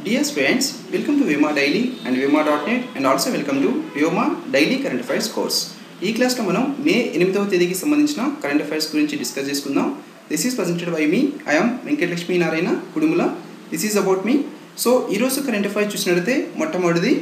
Dear students, welcome to Vima Daily and Vima.net and also welcome to Vyoma Daily Current Affairs course. ఈ క్లాస్లో మనం మే ఎనిమిదవ తేదీకి సంబంధించిన కరెంట్ అఫైర్స్ గురించి డిస్కస్ చేసుకుందాం this is presented by me I'm Venkatalakshmi Narayana Kudumula this is about me so ఈరోజు current affairs చూసినట్లయితే మొట్టమొదటిది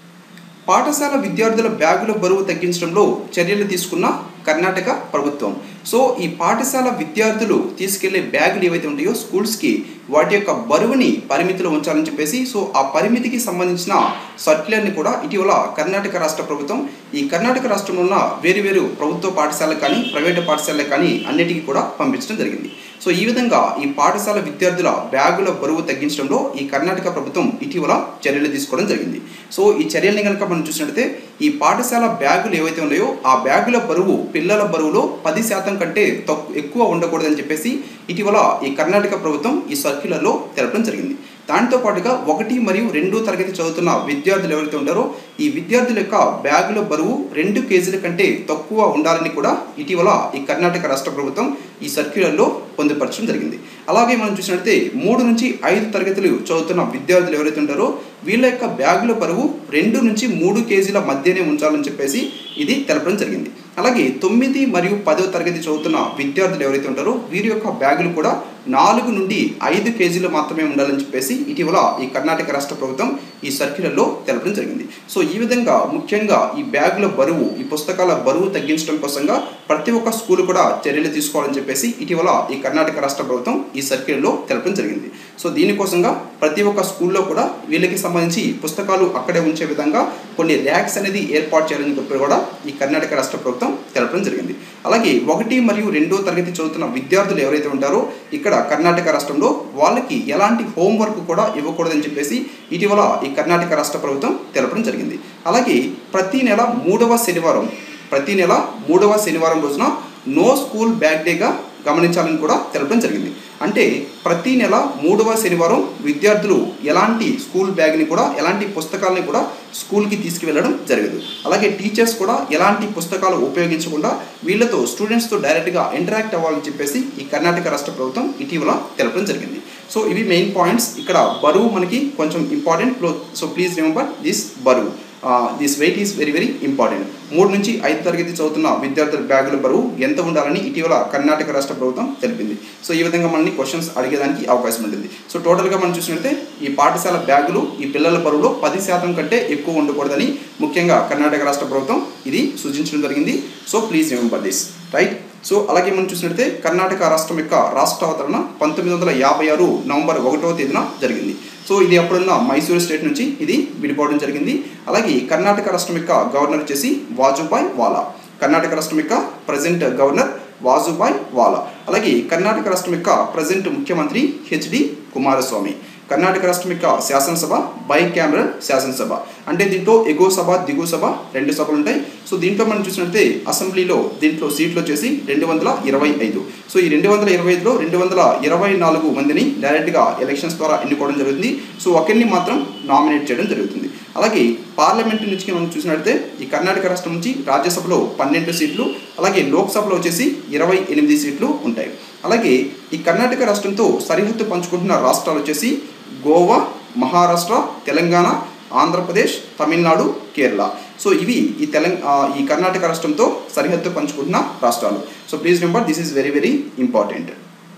పాఠశాల విద్యార్థుల బ్యాగుల బరువు తగ్గించడంలో చర్యలు తీసుకున్న కర్ణాటక ప్రభుత్వం సో ఈ పాఠశాల విద్యార్థులు తీసుకెళ్లే బ్యాగులు ఏవైతే ఉంటాయో స్కూల్స్కి వాటి యొక్క బరువుని పరిమితిలో ఉంచాలని చెప్పేసి సో ఆ పరిమితికి సంబంధించిన సర్క్యులర్ని కూడా ఇటీవల కర్ణాటక రాష్ట్ర ప్రభుత్వం ఈ కర్ణాటక రాష్ట్రంలో ఉన్న వేరు వేరు ప్రభుత్వ పాఠశాలకు కానీ ప్రైవేటు పాఠశాలకు కానీ అన్నిటికీ కూడా పంపించడం జరిగింది సో ఈ విధంగా ఈ పాఠశాల విద్యార్థుల బ్యాగుల బరువు తగ్గించడంలో ఈ కర్ణాటక ప్రభుత్వం ఇటీవల చర్యలు తీసుకోవడం జరిగింది సో ఈ చర్యల్ని కనుక మనం చూసినట్లయితే ఈ పాఠశాల బ్యాగులు ఏవైతే ఉన్నాయో ఆ బ్యాగుల బరువు పిల్లల బరువులో పది శాతం కంటే తక్కువ ఎక్కువ ఉండకూడదని చెప్పేసి ఇటీవల ఈ కర్ణాటక ప్రభుత్వం ఈ సర్క్యులర్లో తెలపడం జరిగింది దాంతో పాటుగా ఒకటి మరియు రెండు తరగతి చదువుతున్న విద్యార్థులు ఎవరైతే ఉంటారో ఈ విద్యార్థుల యొక్క బ్యాగుల బరువు రెండు కేజీల కంటే తక్కువ ఉండాలని కూడా ఇటీవల ఈ కర్ణాటక రాష్ట్ర ప్రభుత్వం ఈ సర్క్యులర్లో పొందుపరచడం జరిగింది అలాగే మనం చూసినట్లయితే మూడు నుంచి ఐదు తరగతులు చదువుతున్న విద్యార్థులు ఎవరైతే ఉంటారో వీళ్ళ యొక్క బ్యాగుల బరువు రెండు నుంచి మూడు కేజీల మధ్యనే ఉంచాలని చెప్పేసి ఇది తెలపడం జరిగింది అలాగే తొమ్మిది మరియు పదో తరగతి చదువుతున్న విద్యార్థులు ఎవరైతే ఉంటారో వీరి యొక్క బ్యాగులు కూడా నాలుగు నుండి ఐదు కేజీలు మాత్రమే ఉండాలని చెప్పేసి ఇటీవల ఈ కర్ణాటక రాష్ట్ర ప్రభుత్వం ఈ సర్క్యులర్లో తెలపడం జరిగింది సో ఈ విధంగా ముఖ్యంగా ఈ బ్యాగుల బరువు ఈ పుస్తకాల బరువు తగ్గించడం కోసంగా ప్రతి ఒక్క స్కూల్ కూడా చర్యలు తీసుకోవాలని చెప్పేసి ఇటీవల ఈ కర్ణాటక రాష్ట్ర ప్రభుత్వం ఈ సర్క్యులర్లో తెలపడం జరిగింది సో దీనికోసంగా ప్రతి ఒక్క స్కూల్లో కూడా వీళ్ళకి సంబంధించి పుస్తకాలు అక్కడే ఉంచే విధంగా కొన్ని ర్యాక్స్ అనేది ఏర్పాటు చేయాలని చెప్పి కూడా ఈ కర్ణాటక రాష్ట్ర ప్రభుత్వం తెలపడం జరిగింది అలాగే ఒకటి మరియు రెండో తరగతి చదువుతున్న విద్యార్థులు ఎవరైతే ఉంటారో ఇక్కడ కర్ణాటక రాష్ట్రంలో వాళ్ళకి ఎలాంటి హోంవర్క్ కూడా ఇవ్వకూడదని చెప్పేసి ఇటీవల ఈ కర్ణాటక రాష్ట్ర ప్రభుత్వం తెలపడం జరిగింది అలాగే ప్రతి నెల మూడవ శనివారం ప్రతి నెల మూడవ శనివారం రోజున నో స్కూల్ బ్యాగ్ డేగా గమనించాలని కూడా తెలపడం జరిగింది అంటే ప్రతి నెల మూడవ శనివారం విద్యార్థులు ఎలాంటి స్కూల్ బ్యాగ్ని కూడా ఎలాంటి పుస్తకాలని కూడా స్కూల్కి తీసుకువెళ్ళడం జరగదు అలాగే టీచర్స్ కూడా ఎలాంటి పుస్తకాలు ఉపయోగించకుండా వీళ్ళతో స్టూడెంట్స్తో డైరెక్ట్గా ఇంటరాక్ట్ అవ్వాలని చెప్పేసి ఈ కర్ణాటక రాష్ట్ర ప్రభుత్వం ఇటీవల తెలపడం జరిగింది సో ఇవి మెయిన్ పాయింట్స్ ఇక్కడ బరువు మనకి కొంచెం important so please remember this బరువు this weight is very very important మూడు నుంచి ఐదు తరగతి చదువుతున్న విద్యార్థుల బ్యాగుల బరువు ఎంత ఉండాలని ఇటీవల కర్ణాటక రాష్ట్ర ప్రభుత్వం తెలిపింది సో ఈ విధంగా మనల్ని క్వశ్చన్స్ అడిగేదానికి అవకాశం ఉంటుంది సో టోటల్గా మనం చూసినట్లయితే ఈ పాఠశాల బ్యాగులు ఈ పిల్లల బరువులో పది శాతం కంటే ఎక్కువ ఉండకూడదని ముఖ్యంగా కర్ణాటక రాష్ట్ర ప్రభుత్వం ఇది సూచించడం జరిగింది so please remember this right so అలాగే మనం చూసినట్లయితే కర్ణాటక రాష్ట్రం యొక్క రాష్ట్ర అవతరణ పంతొమ్మిది వందల యాభై ఆరు నవంబర్ ఒకటవ తేదీన జరిగింది సో ఇది అప్పుడున్న మైసూరు స్టేట్ నుంచి ఇది విడిపోవడం జరిగింది అలాగే కర్ణాటక రాష్ట్రం యొక్క గవర్నర్ వచ్చేసి వాజుభాయ్ వాలా కర్ణాటక రాష్ట్రం యొక్క ప్రజెంట్ గవర్నర్ వాజుభాయ్ వాలా అలాగే కర్ణాటక రాష్ట్రం యొక్క ప్రజెంట్ ముఖ్యమంత్రి హెచ్డి కుమారస్వామి కర్ణాటక రాష్ట్రం యొక్క శాసనసభ బై క్యామరల్ శాసనసభ అంటే దీంట్లో ఎగువ సభ దిగువ సభ రెండు సభలు ఉంటాయి సో దీంట్లో మనం చూసినట్లయితే అసెంబ్లీలో దీంట్లో సీట్లు వచ్చేసి రెండు వందల ఇరవై ఐదు సో ఈ రెండు వందల ఇరవై ఐదులో రెండు వందల ఇరవై నాలుగు మందిని డైరెక్ట్గా ఎలక్షన్స్ ద్వారా ఎన్నుకోవడం జరుగుతుంది సో ఒకరిని మాత్రం నామినేట్ చేయడం జరుగుతుంది అలాగే పార్లమెంట్ నుంచి మనం చూసినట్లయితే ఈ కర్ణాటక రాష్ట్రం నుంచి రాజ్యసభలో పన్నెండు సీట్లు అలాగే లోక్సభలో వచ్చేసి ఇరవై ఎనిమిది సీట్లు ఉంటాయి అలాగే ఈ కర్ణాటక రాష్ట్రంతో సరిహద్దు పంచుకుంటున్న రాష్ట్రాలు వచ్చేసి గోవా మహారాష్ట్ర తెలంగాణ ఆంధ్రప్రదేశ్ తమిళనాడు కేరళ సో ఇవి ఈ తెలంగా ఈ కర్ణాటక రాష్ట్రంతో సరిహద్దు పంచుకుంటున్న రాష్ట్రాలు so please remember this is very very important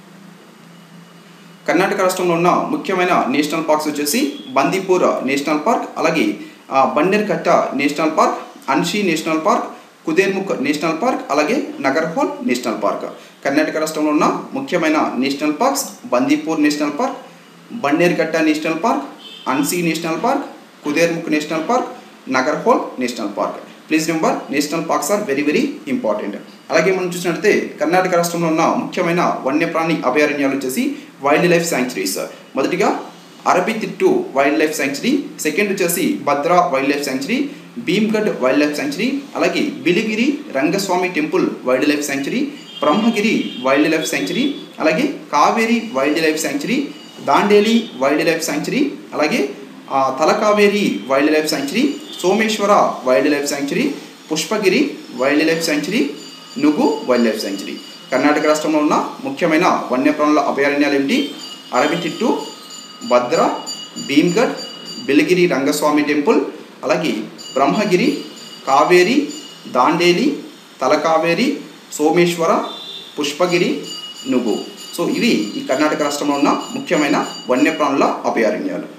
Karnataka రాష్ట్రంలో ఉన్న ముఖ్యమైన నేషనల్ పార్క్స్ వచ్చేసి బందీపూర్ నేషనల్ పార్క్ అలాగే Bannerghatta national park Anshi national park Kudremukh national park అలాగే నగర్హోల్ నేషనల్ పార్క్ కర్ణాటక రాష్ట్రంలో ఉన్న ముఖ్యమైన national parks Bandipur national park Bannerghatta national park Anshi national park Kudremukh national park Nagarhole national park please remember national parks are very very important అలాగే మనం చూసినట్లయితే కర్ణాటక రాష్ట్రంలో ఉన్న ముఖ్యమైన వన్యప్రాణి అభయారణ్యాలు వచ్చేసి వైల్డ్ లైఫ్ శాంక్చురీస్ మొదటిగా Arabithittu wild life sanctuary second వచ్చేసి Bhadra wild life sanctuary Bhimgad wild life sanctuary అలాగే Biligiri Rangaswamy temple wild life sanctuary Brahmagiri wild life sanctuary అలాగే Kaveri wild life sanctuary Dandeli wild life sanctuary అలాగే Talakaveri wild life sanctuary Someshwara wild life sanctuary Pushpagiri wild life sanctuary Nugu wild life sanctuary Karnataka రాష్ట్రంలో ఉన్న ముఖ్యమైన వన్యప్రాణుల అభయారణ్యాలు ఏమిటి అరవితిట్టు భద్ర భీమ్గఢ్ బిలగిరి Rangaswamy temple అలాగే Brahmagiri Kaveri Dandeli Talakaveri Someshwara Pushpagiri Nugu so ఇవి ఈ కర్ణాటక రాష్ట్రంలో ఉన్న ముఖ్యమైన వన్యప్రాణుల అభయారణ్యాలు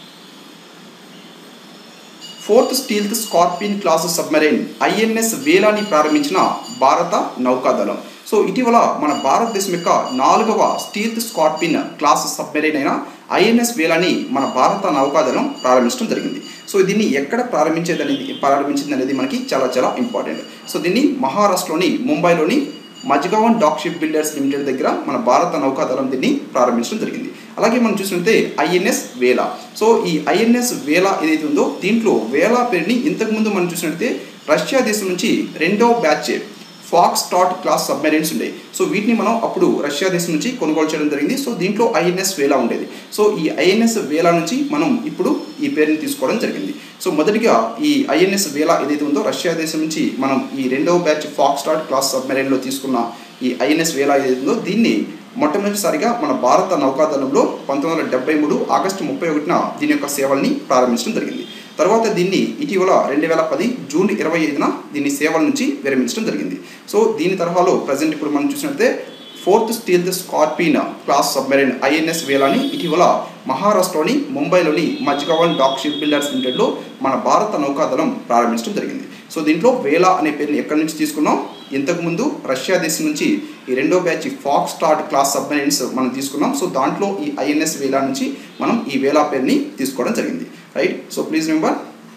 fourth stealth scorpion class submarine INS వేలాని ప్రారంభించిన భారత నౌకాదళం సో ఇటీవల మన భారతదేశం యొక్క నాలుగవ స్టీల్త్ స్కార్పిన్ క్లాస్ సబ్మెరైన్ అయిన ఐఎన్ఎస్ వేలాని మన భారత నౌకాదళం ప్రారంభించడం జరిగింది సో దీన్ని ఎక్కడ ప్రారంభించేది అనేది ప్రారంభించింది అనేది మనకి చాలా చాలా ఇంపార్టెంట్ సో దీన్ని మహారాష్ట్రలోని ముంబైలోని Mazagon dock ship builders limited దగ్గర మన భారత నౌకాదళం దీన్ని ప్రారంభించడం జరిగింది అలాగే మనం చూసినట్టే ఐఎన్ఎస్ వేలా సో ఈ ఐఎన్ఎస్ వేలా ఏదైతే ఉందో దీంట్లో వేలా పేరుని ఇంతకుముందు మనం చూసినట్లయితే రష్యా దేశం నుంచి రెండవ batch foxtrot class submarines ఉండేవి సో వీటిని మనం అప్పుడు రష్యా దేశం నుంచి కొనుగోలు చేయడం జరిగింది సో దీంట్లో ఐఎన్ఎస్ వేలా ఉండేది సో ఈ ఐఎన్ఎస్ వేలా నుంచి మనం ఇప్పుడు ఈ పేరుని తీసుకోవడం జరిగింది సో మొదటిగా ఈ ఐఎన్ఎస్ వేలా ఏదైతే ఉందో రష్యా దేశం నుంచి మనం ఈ రెండవ బ్యాచ్ ఫాక్స్ టాట్ క్లాస్ సబ్మెరైన్లో తీసుకున్న ఈ ఐఎన్ఎస్ వేలా ఏదైతే ఉందో దీన్ని మొట్టమొదటిసారిగా మన భారత నౌకాదళంలో పంతొమ్మిది వందల డెబ్బై మూడు ఆగస్టు ముప్పై ఒకటిన దీని యొక్క సేవల్ని ప్రారంభించడం జరిగింది తర్వాత దీన్ని ఇటీవల రెండు వేల పది జూన్ ఇరవై ఐదున దీన్ని సేవల నుంచి విరమించడం జరిగింది సో దీని తరహాలో ప్రజెంట్ ఇప్పుడు మనం చూసినట్లయితే fourth stealth scorpene class submarine INS వేలాని ఇటీవల మహారాష్ట్రలోని ముంబైలోని మజ్గవన్ డాక్ షిప్ బిల్డర్స్ లిమిటెడ్లో మన భారత నౌకాదళం ప్రారంభించడం జరిగింది సో దీంట్లో వేలా అనే పేరుని ఎక్కడి నుంచి తీసుకున్నాం ఇంతకుముందు రష్యా దేశం నుంచి ఈ రెండో batch foxtrot class submarines మనం తీసుకున్నాం సో దాంట్లో ఈ ఐఎన్ఎస్ వేలా నుంచి మనం ఈ వేలా పేరుని తీసుకోవడం జరిగింది రైట్ సో ప్లీజ్ రిమెంబర్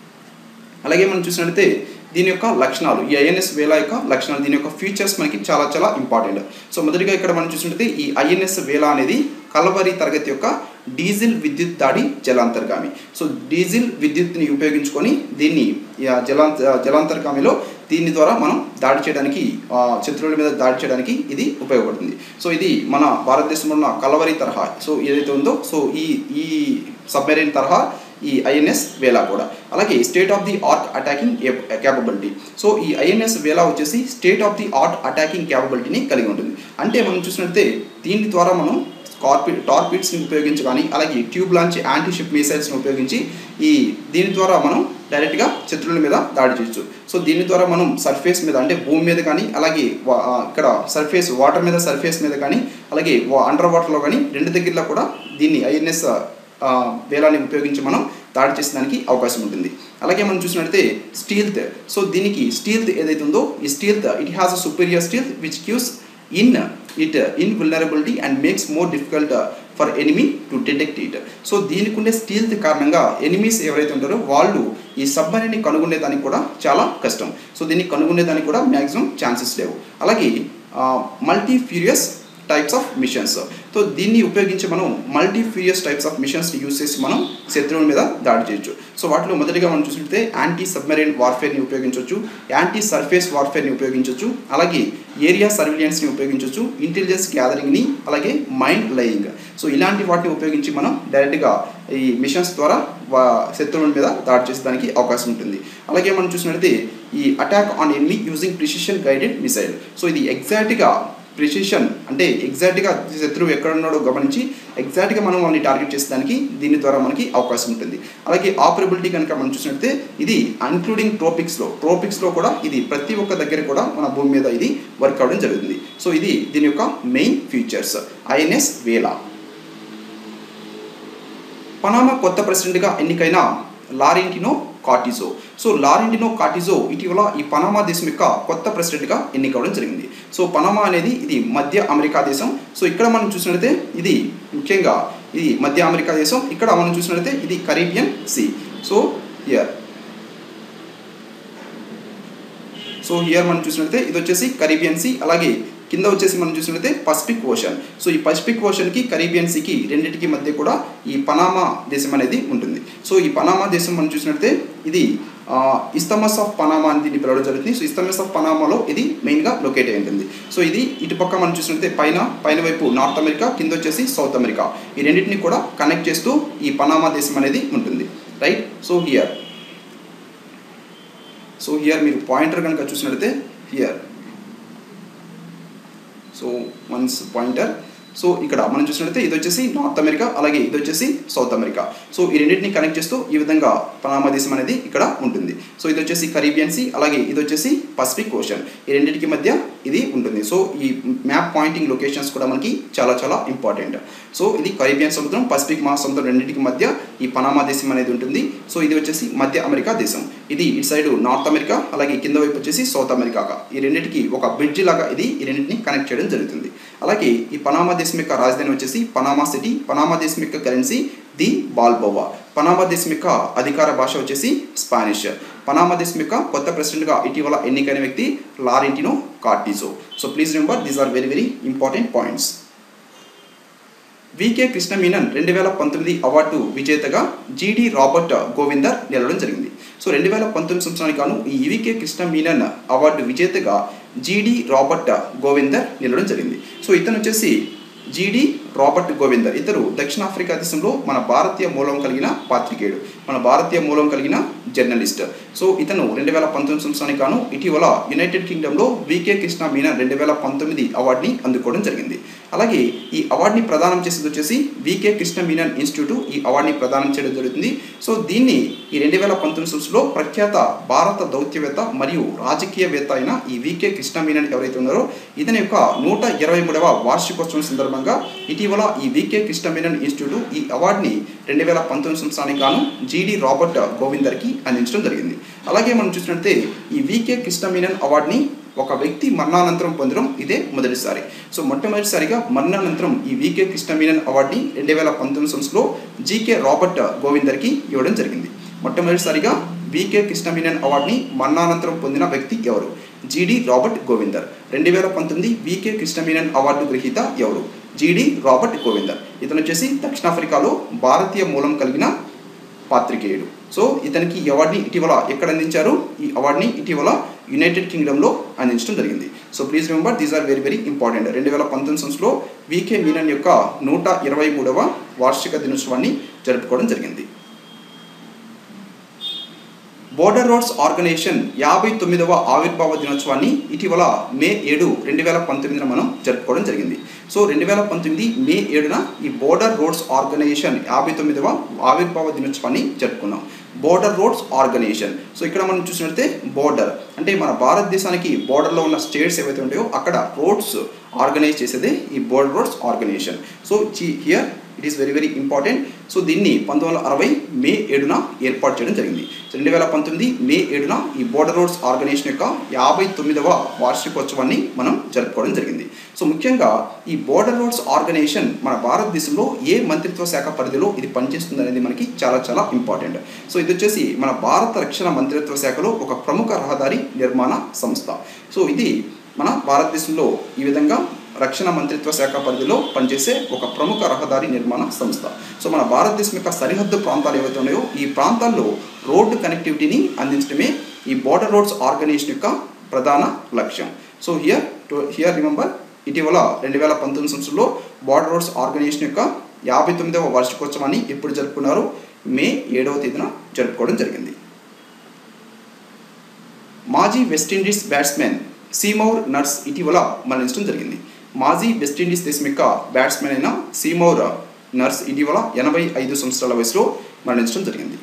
అలాగే మనం చూసినట్లయితే దీని యొక్క లక్షణాలు ఈ ఐఎన్ఎస్ వేలా యొక్క లక్షణాలు దీని యొక్క ఫీచర్స్ మనకి చాలా చాలా ఇంపార్టెంట్ సో మొదటిగా ఇక్కడ మనం చూసినట్లయితే ఈ ఐఎన్ఎస్ వేలా అనేది కలవరి తరగతి యొక్క డీజిల్ విద్యుత్ దాడి జలాంతర్గామి సో డీజిల్ విద్యుత్ని ఉపయోగించుకొని దీన్ని ఈ జలాంత జలాంతర్గామిలో దీని ద్వారా మనం దాడి చేయడానికి ఆ, శత్రువుల మీద దాడి చేయడానికి ఇది ఉపయోగపడుతుంది సో ఇది మన భారతదేశంలో ఉన్న కలవరి తరహా సో ఏదైతే ఉందో సో ఈ ఈ సబ్మెరైన్ తరహా ఈ ఐఎన్ఎస్ వేలా కూడా అలాగే state of the art attacking capability so ఈ ఐఎన్ఎస్ వేలా వచ్చేసి state of the art attacking క్యాపబిలిటీని కలిగి ఉంటుంది అంటే మనం చూసినట్లయితే దీని ద్వారా మనం కార్పి టార్పిడ్స్ని ఉపయోగించి కానీ అలాగే ట్యూబ్ లాంచ్ యాంటీ షిప్ మిసైల్స్ని ఉపయోగించి ఈ దీని ద్వారా మనం డైరెక్ట్గా శత్రువుల మీద దాడి చేయొచ్చు సో దీని ద్వారా మనం సర్ఫేస్ మీద అంటే భూమి మీద కానీ అలాగే వా- ఆ, ఇక్కడ సర్ఫేస్ వాటర్ మీద సర్ఫేస్ మీద కానీ అలాగే అండర్ వాటర్లో కానీ రెండు దగ్గరలో కూడా దీన్ని ఐఎన్ఎస్ వేలాన్ని ఉపయోగించి మనం దాడి చేసేదానికి అవకాశం ఉంటుంది అలాగే మనం చూసినట్లయితే స్టీల్త్ సో దీనికి స్టీల్త్ ఏదైతే ఉందో ఈ stealth it has a superior stealth which gives in it in vulnerability and makes more difficult for enemy to detect it so దీనికి ఉండే స్టీల్త్ కారణంగా ఎనిమీస్ ఎవరైతే ఉంటారో వాళ్ళు ఈ సబ్మరీన్ని కనుగొనేదానికి కూడా చాలా కష్టం సో దీన్ని కనుగొనేదానికి కూడా మ్యాక్సిమం ఛాన్సెస్ లేవు అలాగే multi furious types of missions so దీన్ని ఉపయోగించి మనం మల్టీ ఫ్యూరియస్ టైప్స్ ఆఫ్ మిషన్స్ని యూస్ చేసి మనం శత్రువుల మీద దాడి చేయొచ్చు సో వాటిలో మొదటిగా మనం చూసినట్లయితే యాంటీ సబ్మెరైన్ వార్ఫేర్ని ఉపయోగించవచ్చు యాంటీ సర్ఫేస్ వార్ఫేర్ని ఉపయోగించవచ్చు అలాగే ఏరియా సర్విలియన్స్ని ఉపయోగించవచ్చు ఇంటెలిజెన్స్ గ్యాదరింగ్ని అలాగే మైండ్ లయింగ్ సో ఇలాంటి వాటిని ఉపయోగించి మనం డైరెక్ట్గా ఈ మిషన్స్ ద్వారా వా శత్రువుల మీద దాడి చేసేదానికి అవకాశం ఉంటుంది అలాగే మనం చూసినట్లయితే ఈ attack on enemy using precision guided missile so ఇది ఎగ్జాక్ట్గా ప్రిసిషన్ అంటే ఎగ్జాక్ట్గా శత్రువు ఎక్కడ ఉన్నాడో గమనించి ఎగ్జాక్ట్గా మనం వాళ్ళని టార్గెట్ చేసేదానికి దీని ద్వారా మనకి అవకాశం ఉంటుంది అలాగే ఆపరబిలిటీ కనుక మనం చూసినట్లయితే ఇది ఇంక్లూడింగ్ ట్రోపిక్స్లో ట్రోపిక్స్లో కూడా ఇది ప్రతి ఒక్క దగ్గర కూడా మన భూమి మీద ఇది వర్క్ అవడం జరుగుతుంది సో ఇది దీని యొక్క main features INS Vela Panama కొత్త ప్రెసిడెంట్గా ఎన్నికైన లారెంటినో కార్టిజో సో లారెంటినో కార్టిజో ఇటీవల ఈ పనామా దేశం యొక్క కొత్త ప్రెసిడెంట్గా ఎన్నికవడం జరిగింది సో పనామా అనేది ఇది మధ్య అమెరికా దేశం సో ఇక్కడ మనం చూసినట్లయితే ఇది ముఖ్యంగా ఇది మధ్య అమెరికా దేశం ఇక్కడ మనం చూసినట్లయితే ఇది Caribbean sea so here so here మనం చూసినట్లయితే ఇది వచ్చేసి కరీబియన్ సీ అలాగే కింద వచ్చేసి మనం చూసినట్లయితే పసిఫిక్ ఓషన్ సో ఈ పసిఫిక్ ఓషన్కి కరీబియన్ సీకి రెండింటికి మధ్య కూడా ఈ పనామా దేశం అనేది ఉంటుంది సో ఈ పనామా దేశం మనం చూసినట్లయితే ఇది ఇస్తమస్ ఆఫ్ పనామా అని దీన్ని పిలవడం జరుగుతుంది సో ఇస్తమస్ ఆఫ్ పనామాలో ఇది మెయిన్గా లొకేట్ అయి ఉంటుంది సో ఇది ఇటుపక్క మనం చూసినట్లయితే పైన పైన వైపు నార్త్ అమెరికా కింద వచ్చేసి సౌత్ అమెరికా ఈ రెండింటిని కూడా కనెక్ట్ చేస్తూ ఈ పనామా దేశం అనేది ఉంటుంది right so here so here మీరు పాయింటర్ కనుక చూసినట్లయితే here so once pointer so ఇక్కడ మనం చూసినట్లయితే ఇది వచ్చేసి నార్త్ అమెరికా అలాగే ఇది వచ్చేసి సౌత్ అమెరికా సో ఈ రెండింటిని కనెక్ట్ చేస్తూ ఈ విధంగా పనామా దేశం అనేది ఇక్కడ ఉంటుంది సో ఇది వచ్చేసి కరీబియన్ సీ అలాగే ఇది వచ్చేసి పసిఫిక్ ఓషన్ ఈ రెండింటికి మధ్య ఇది ఉంటుంది సో ఈ మ్యాప్ పాయింటింగ్ లొకేషన్స్ కూడా మనకి చాలా చాలా ఇంపార్టెంట్ సో ఇది కరీబియన్ సముద్రం పసిఫిక్ మహాసముద్రం రెండింటికి మధ్య ఈ పనామా దేశం అనేది ఉంటుంది సో ఇది వచ్చేసి మధ్య అమెరికా దేశం ఇది ఇటు సైడ్ నార్త్ అమెరికా అలాగే కింద వైపు వచ్చేసి సౌత్ అమెరికా ఈ రెండింటికి ఒక బ్రిడ్జ్ లాగా ఇది ఈ రెండింటిని కనెక్ట్ చేయడం జరుగుతుంది అలాగే ఈ పనామా దేశం యొక్క రాజధాని వచ్చేసి పనామా సిటీ పనామా దేశం యొక్క కరెన్సీ ది బాల్బోవా పనామా దేశం యొక్క అధికార భాష వచ్చేసి స్పానిష్ పనామా దేశం యొక్క కొత్త ప్రెసిడెంట్గా ఇటీవల ఎన్నికైన వ్యక్తి Laurentino Cortizo so please remember these are very very important points V K Krishna Menon రెండు వేల పంతొమ్మిది అవార్డు విజేతగా జీడి రాబర్ట్ గోవిందర్ నిలవడం జరిగింది సో రెండు వేల పంతొమ్మిది సంవత్సరానికి గాను ఈ వికే కృష్ణ మీనన్ అవార్డు విజేతగా జీడి రాబర్ట్ గోవిందర్ నిలవడం జరిగింది సో ఇతను వచ్చేసి జీడి రాబర్ట్ గోవిందర్ ఇతరు దక్షిణాఫ్రికా దేశంలో మన భారతీయ మూలం కలిగిన పాత్రికేయుడు మన భారతీయ మూలం కలిగిన జర్నలిస్ట్ సో ఇతను రెండు వేల పంతొమ్మిది సంవత్సరానికి గాను ఇటీవల యునైటెడ్ కింగ్డమ్లో వికే కృష్ణ మీనన్ రెండు వేల పంతొమ్మిది అవార్డుని అందుకోవడం జరిగింది అలాగే ఈ అవార్డుని ప్రదానం చేసేది వచ్చేసి వికే కృష్ణ మీనన్ ఇన్స్టిట్యూట్ ఈ అవార్డుని ప్రదానం చేయడం జరుగుతుంది సో దీన్ని ఈ రెండు వేల పంతొమ్మిది సంవత్సరంలో ప్రఖ్యాత భారత దౌత్యవేత్త మరియు రాజకీయవేత్త అయిన ఈ వికే కృష్ణ మీనన్ ఎవరైతే ఉన్నారో ఇతని యొక్క నూట ఇరవై మూడవ వార్షికోత్సవం సందర్భంగా ఇటీవల ఈ వికే కృష్ణ మీనన్ ఇన్స్టిట్యూట్ ఈ అవార్డుని రెండు వేల పంతొమ్మిది సంవత్సరానికి గాను జీడి రాబర్ట్ గోవిందర్కి అందించడం జరిగింది అలాగే మనం చూసినట్లయితే ఈ వికే కృష్ణ మీనన్ అవార్డుని ఒక వ్యక్తి మరణానంతరం పొందడం ఇదే మొదటిసారి సో మొట్టమొదటిసారిగా మరణానంతరం ఈ వికే కృష్ణమీనన్ అవార్డుని రెండు వేల పంతొమ్మిది సంవత్సరంలో జీకే రాబర్ట్ గోవిందర్కి ఇవ్వడం జరిగింది మొట్టమొదటిసారిగా వికే కృష్ణమీనన్ అవార్డుని మరణానంతరం పొందిన వ్యక్తి ఎవరు జీడి రాబర్ట్ గోవిందర్ రెండు వేల పంతొమ్మిది వికే కృష్ణమీనన్ అవార్డు గ్రహీత ఎవరు జీడి రాబర్ట్ గోవిందర్ ఇతను వచ్చేసి దక్షిణాఫ్రికాలో భారతీయ మూలం కలిగిన పాత్రికేయుడు సో ఇతనికి ఈ అవార్డుని ఇటీవల ఎక్కడ అందించారు ఈ అవార్డుని ఇటీవల యునైటెడ్ కింగ్డమ్లో అందించడం జరిగింది so please remember these are very very important రెండు వేల పంతొమ్మిది సంవత్సరంలో వికే మీనన్ యొక్క నూట ఇరవై మూడవ వార్షిక దినోత్సవాన్ని జరుపుకోవడం జరిగింది బోర్డర్ రోడ్స్ ఆర్గనైజేషన్ యాభై తొమ్మిదవ ఆవిర్భావ దినోత్సవాన్ని ఇటీవల మే ఏడు రెండు వేల పంతొమ్మిదిన మనం జరుపుకోవడం జరిగింది సో రెండు వేల పంతొమ్మిది మే ఏడున ఈ బోర్డర్ రోడ్స్ ఆర్గనైజేషన్ యాభై తొమ్మిదవ ఆవిర్భావ దినోత్సవాన్ని జరుపుకున్నాం బోర్డర్ రోడ్స్ ఆర్గనైజేషన్ సో ఇక్కడ మనం చూసినట్లయితే బోర్డర్ అంటే మన భారతదేశానికి బోర్డర్లో ఉన్న స్టేట్స్ ఏవైతే ఉంటాయో అక్కడ రోడ్స్ ఆర్గనైజ్ చేసేదే ఈ border roads organisation so here it is very very important so దీన్ని పంతొమ్మిది వందల అరవై మే ఏడున ఏర్పాటు చేయడం జరిగింది సో రెండు వేల పంతొమ్మిది మే ఏడున ఈ బోర్డర్ రోడ్స్ ఆర్గనైజేషన్ యొక్క యాభై తొమ్మిదవ వార్షికోత్సవాన్ని మనం జరుపుకోవడం జరిగింది సో ముఖ్యంగా ఈ బోర్డర్ రోడ్స్ ఆర్గనైజేషన్ మన భారతదేశంలో ఏ మంత్రిత్వ శాఖ పరిధిలో ఇది పనిచేస్తుంది అనేది మనకి చాలా చాలా ఇంపార్టెంట్ సో ఇది వచ్చేసి మన భారత రక్షణ మంత్రిత్వ శాఖలో ఒక ప్రముఖ రహదారి నిర్మాణ సంస్థ సో ఇది మన భారతదేశంలో ఈ విధంగా రక్షణ మంత్రిత్వ శాఖ పరిధిలో పనిచేసే ఒక ప్రముఖ రహదారి నిర్మాణ సంస్థ సో మన భారతదేశం యొక్క సరిహద్దు ప్రాంతాలు ఏవైతే ఉన్నాయో ఈ ప్రాంతాల్లో రోడ్డు కనెక్టివిటీని అందించడమే ఈ బోర్డర్ రోడ్స్ ఆర్గనైజేషన్ యొక్క ప్రధాన లక్ష్యం so here to here remember ఇటీవల రెండు వేల పంతొమ్మిది సంవత్సరంలో బోర్డర్ రోడ్స్ ఆర్గనైజేషన్ యొక్క యాభై తొమ్మిదవ వార్షికోత్సవాన్ని ఎప్పుడు జరుపుకున్నారు మే ఏడవ తేదీన జరుపుకోవడం జరిగింది మాజీ వెస్టిండీస్ బ్యాట్స్మెన్ సీమౌర్ నర్స్ ఇటీవల మరణించడం జరిగింది మాజీ వెస్టిండీస్ దేశం యొక్క బ్యాట్స్మెన్ అయిన సీమౌర్ నర్స్ ఇటీవల ఎనభై ఐదు సంవత్సరాల వయసులో మరణించడం జరిగింది